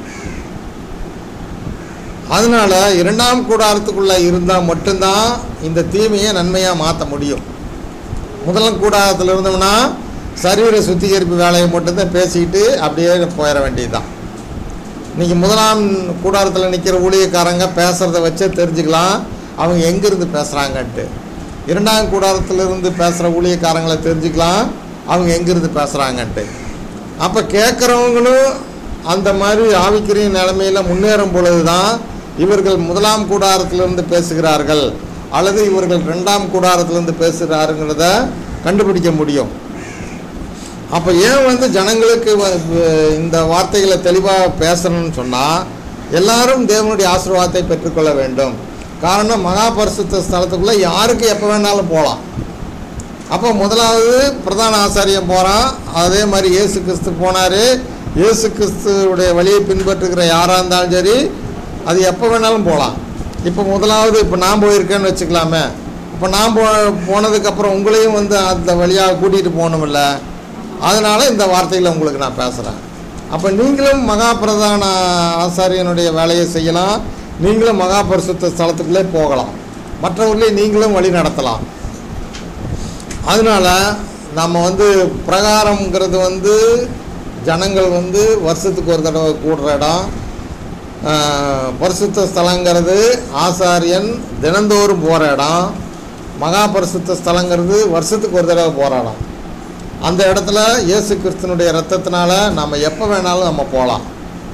அதனால இரண்டாம் கூடாரத்துக்குள்ளே இருந்தால் மட்டும்தான் இந்த தீமையை நன்மையாக மாற்ற முடியும் முதலாம் கூடாரத்தில் இருந்தோம்னா சரீர சுத்திகரிப்பு வேலையை மட்டும்தான் பேசிக்கிட்டு அப்படியே போயிட வேண்டியதுதான் இன்னைக்கு முதலாம் கூடாரத்தில் நிற்கிற ஊழியக்காரங்க பேசுகிறத வச்சே தெரிஞ்சுக்கலாம் அவங்க எங்கேருந்து பேசுகிறாங்கன்ட்டு இரண்டாம் கூடாரத்தில் இருந்து பேசுகிற ஊழியக்காரங்களை தெரிஞ்சுக்கலாம் அவங்க எங்கேருந்து பேசுகிறாங்கன்ட்டு அப்போ கேட்குறவங்களும் அந்த மாதிரி ஆவிக்கிரிய நிலைமையில் முன்னேறும் பொழுது தான் இவர்கள் முதலாம் கூடாரத்திலிருந்து பேசுகிறார்கள் அல்லது இவர்கள் ரெண்டாம் கூடாரத்திலிருந்து பேசுகிறாருங்கிறத கண்டுபிடிக்க முடியும் அப்போ ஏன் வந்து ஜனங்களுக்கு வ- வ- இந்த வார்த்தைகளை தெளிவாக பேசணும்னு சொன்னால் எல்லாரும் தேவனுடைய ஆசீர்வாதத்தை பெற்றுக்கொள்ள வேண்டும் காரணம் மகா பரிசுத்த ஸ்தலத்துக்குள்ளே யாருக்கு எப்போ வேணாலும் போகலாம் அப்போ முதலாவது பிரதான ஆசாரியம் போகிறான் அதே மாதிரி இயேசு கிறிஸ்து போனார் இயேசு கிறிஸ்துவுடைய வழியை பின்பற்றுகிற யாராக இருந்தாலும் சரி அது எப்போ வேணாலும் போகலாம் இப்போ முதலாவது இப்போ நான் போயிருக்கேன்னு வச்சுக்கலாமே இப்போ நான் போ போனதுக்கப்புறம் உங்களையும் வந்து அந்த வழியாக கூட்டிகிட்டு போகணுமில்ல அதனால் இந்த வார்த்தைகளை உங்களுக்கு நான் பேசுகிறேன் அப்போ நீங்களும் மகா பிரதான ஆசாரியனுடைய வேலையை செய்யலாம் நீங்களும் மகா பரிசுத்த ஸ்தலத்துக்குள்ளே போகலாம் மற்றவர்களையும் நீங்களும் வழி நடத்தலாம் அதனால் நம்ம வந்து பிரகாரம்ங்கிறது வந்து ஜனங்கள் வந்து வருஷத்துக்கு ஒரு தடவை கூடுற இடம் ஆஹ், பரிசுத்த ஸ்தலங்கிறது ஆசாரியன் தினந்தோறும் போகிற இடம் மகா பரிசுத்த ஸ்தலங்கிறது வருஷத்துக்கு ஒரு தடவை போகிற இடம் அந்த இடத்துல இயேசு கிறிஸ்தனுடைய ரத்தத்தினால நம்ம எப்போ வேணாலும் நம்ம போகலாம்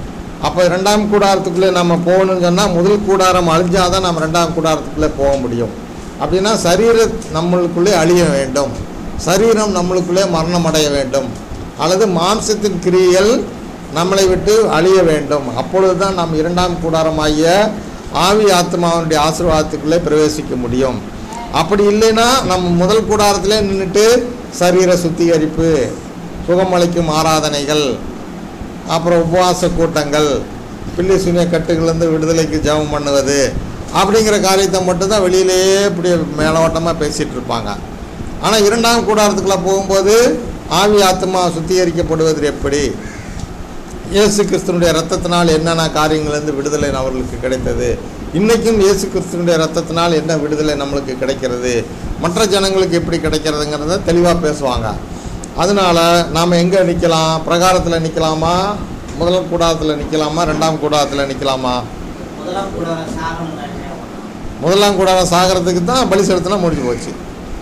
அப்போ ரெண்டாம் கூடாரத்துக்குள்ளே நம்ம போகணும்னு சொன்னால் முதல் கூடாரம் அழிஞ்சாதான் நம்ம ரெண்டாம் கூடாரத்துக்குள்ளே போக முடியும் அப்படின்னா சரீர நம்மளுக்குள்ளே அழிய வேண்டும் சரீரம் நம்மளுக்குள்ளே மரணம் அடைய வேண்டும் அல்லது மாம்சத்தின் கிரியைகள் நம்மளை விட்டு அழிய வேண்டும் அப்பொழுது தான் நாம் இரண்டாம் கூடாரமாகிய ஆவி ஆத்மாவினுடைய ஆசீர்வாதத்துக்குள்ளே பிரவேசிக்க முடியும் அப்படி இல்லைன்னா நம்ம முதல் கூடாரத்திலே நின்றுட்டு சரீர சுத்திகரிப்பு சுகமளிக்கும் ஆராதனைகள் அப்புறம் உபவாச கூட்டங்கள் பில்லி சுனிய கட்டுகள்லேருந்து விடுதலைக்கு ஜெபம் பண்ணுவது அப்படிங்கிற காரியத்தை மட்டும்தான் வெளியிலேயே இப்படி மேலோட்டமாக பேசிகிட்டு இருப்பாங்க ஆனால் இரண்டாம் கூடாரத்துக்குள்ளே போகும்போது ஆவி ஆத்மா சுத்திகரிக்கப்படுவது எப்படி இயேசு கிறிஸ்துனுடைய ரத்தத்தினால் என்னென்ன காரியங்கள்லேருந்து விடுதலை அவர்களுக்கு கிடைத்தது இன்றைக்கும் இயேசு கிறிஸ்துனுடைய ரத்தத்தினால் என்ன விடுதலை நம்மளுக்கு கிடைக்கிறது மற்ற ஜனங்களுக்கு எப்படி கிடைக்கிறதுங்கிறத தெளிவாக பேசுவாங்க அதனால் நாம் எங்கே நிற்கலாம் பிரகாரத்தில் நிற்கலாமா முதல் கூடாரத்தில் நிற்கலாமா ரெண்டாம் கூடாரத்தில் நிற்கலாமா முதலாம் கூட சாகணும் நினைச்சேன் முதலாம் கூடாரம் சாகிறதுக்கு தான் பலி செலுத்தினா முடிஞ்சு போச்சு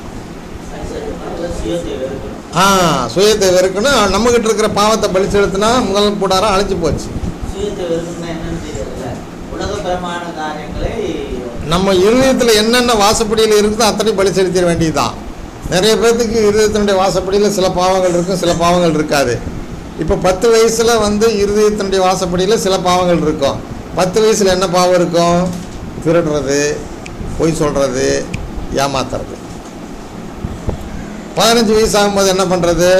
சுயத்தை வெறுக்கணும் ஆ சுயத்தை வெறுக்கணும் நம்மக்கிட்ட இருக்கிற பாவத்தை பலி செலுத்தினா முதல் கூடாரம் அழிஞ்சு போச்சு சுயத்தை வெறுக்கணும்னா என்னன்னு தெரியல உலகபரமான காரியங்களை நம்ம இருதயத்தில் என்னென்ன வாசப்படியில் இருக்குதோ அத்தனை பலி செலுத்திட வேண்டியதுதான் நிறைய பேர்த்துக்கு இருதயத்தினுடைய வாசப்படியில் சில பாவங்கள் இருக்கும் சில பாவங்கள் இருக்காது இப்போ பத்து வயசில் வந்து இருதயத்தினுடைய வாசப்படியில் சில பாவங்கள் இருக்கும் பத்து வயசில் என்ன பாவம் இருக்கும் திருடுறது பொய் சொல்கிறது ஏமாத்துறது பதினஞ்சு வயசு ஆகும்போது என்ன பண்ணுறது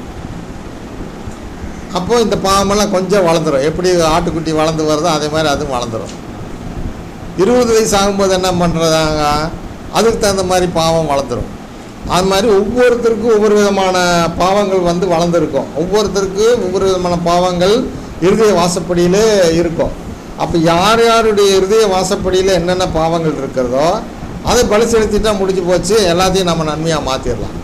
அப்போ இந்த பாவமெல்லாம் கொஞ்சம் வளர்ந்துரும் எப்படி ஆட்டுக்குட்டி வளர்ந்து வருதோ அதே மாதிரி அதுவும் வளர்ந்துரும் இருபது வயசு ஆகும்போது என்ன பண்ணுறதாங்க அதுக்கு தகுந்த மாதிரி பாவம் வளர்ந்துரும் அது மாதிரி ஒவ்வொருத்தருக்கும் ஒவ்வொரு விதமான பாவங்கள் வந்து வளர்ந்துருக்கும் ஒவ்வொருத்தருக்கு ஒவ்வொரு விதமான பாவங்கள் இருதய வாசப்படியிலே இருக்கும் அப்போ யார் யாருடைய இருதய வாசப்படியில் என்னென்ன பாவங்கள் இருக்கிறதோ அதை பலி செலுத்திட்டா முடிஞ்சு போச்சு எல்லாத்தையும் நம்ம நன்மையாக மாற்றிடலாம்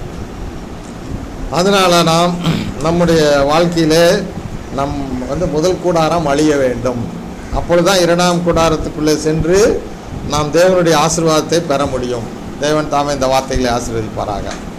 அதனால் நாம் நம்முடைய வாழ்க்கையிலே நம் வந்து முதல் கூடாரம் அழிய வேண்டும் அப்பொழுதுதான் இரண்டாம் கூடாரத்துக்குள்ளே சென்று நாம் தேவனுடைய ஆசீர்வாதத்தை பெற முடியும் தேவன் தாமே இந்த வார்த்தைகளை ஆசீர்வதிப்பாராக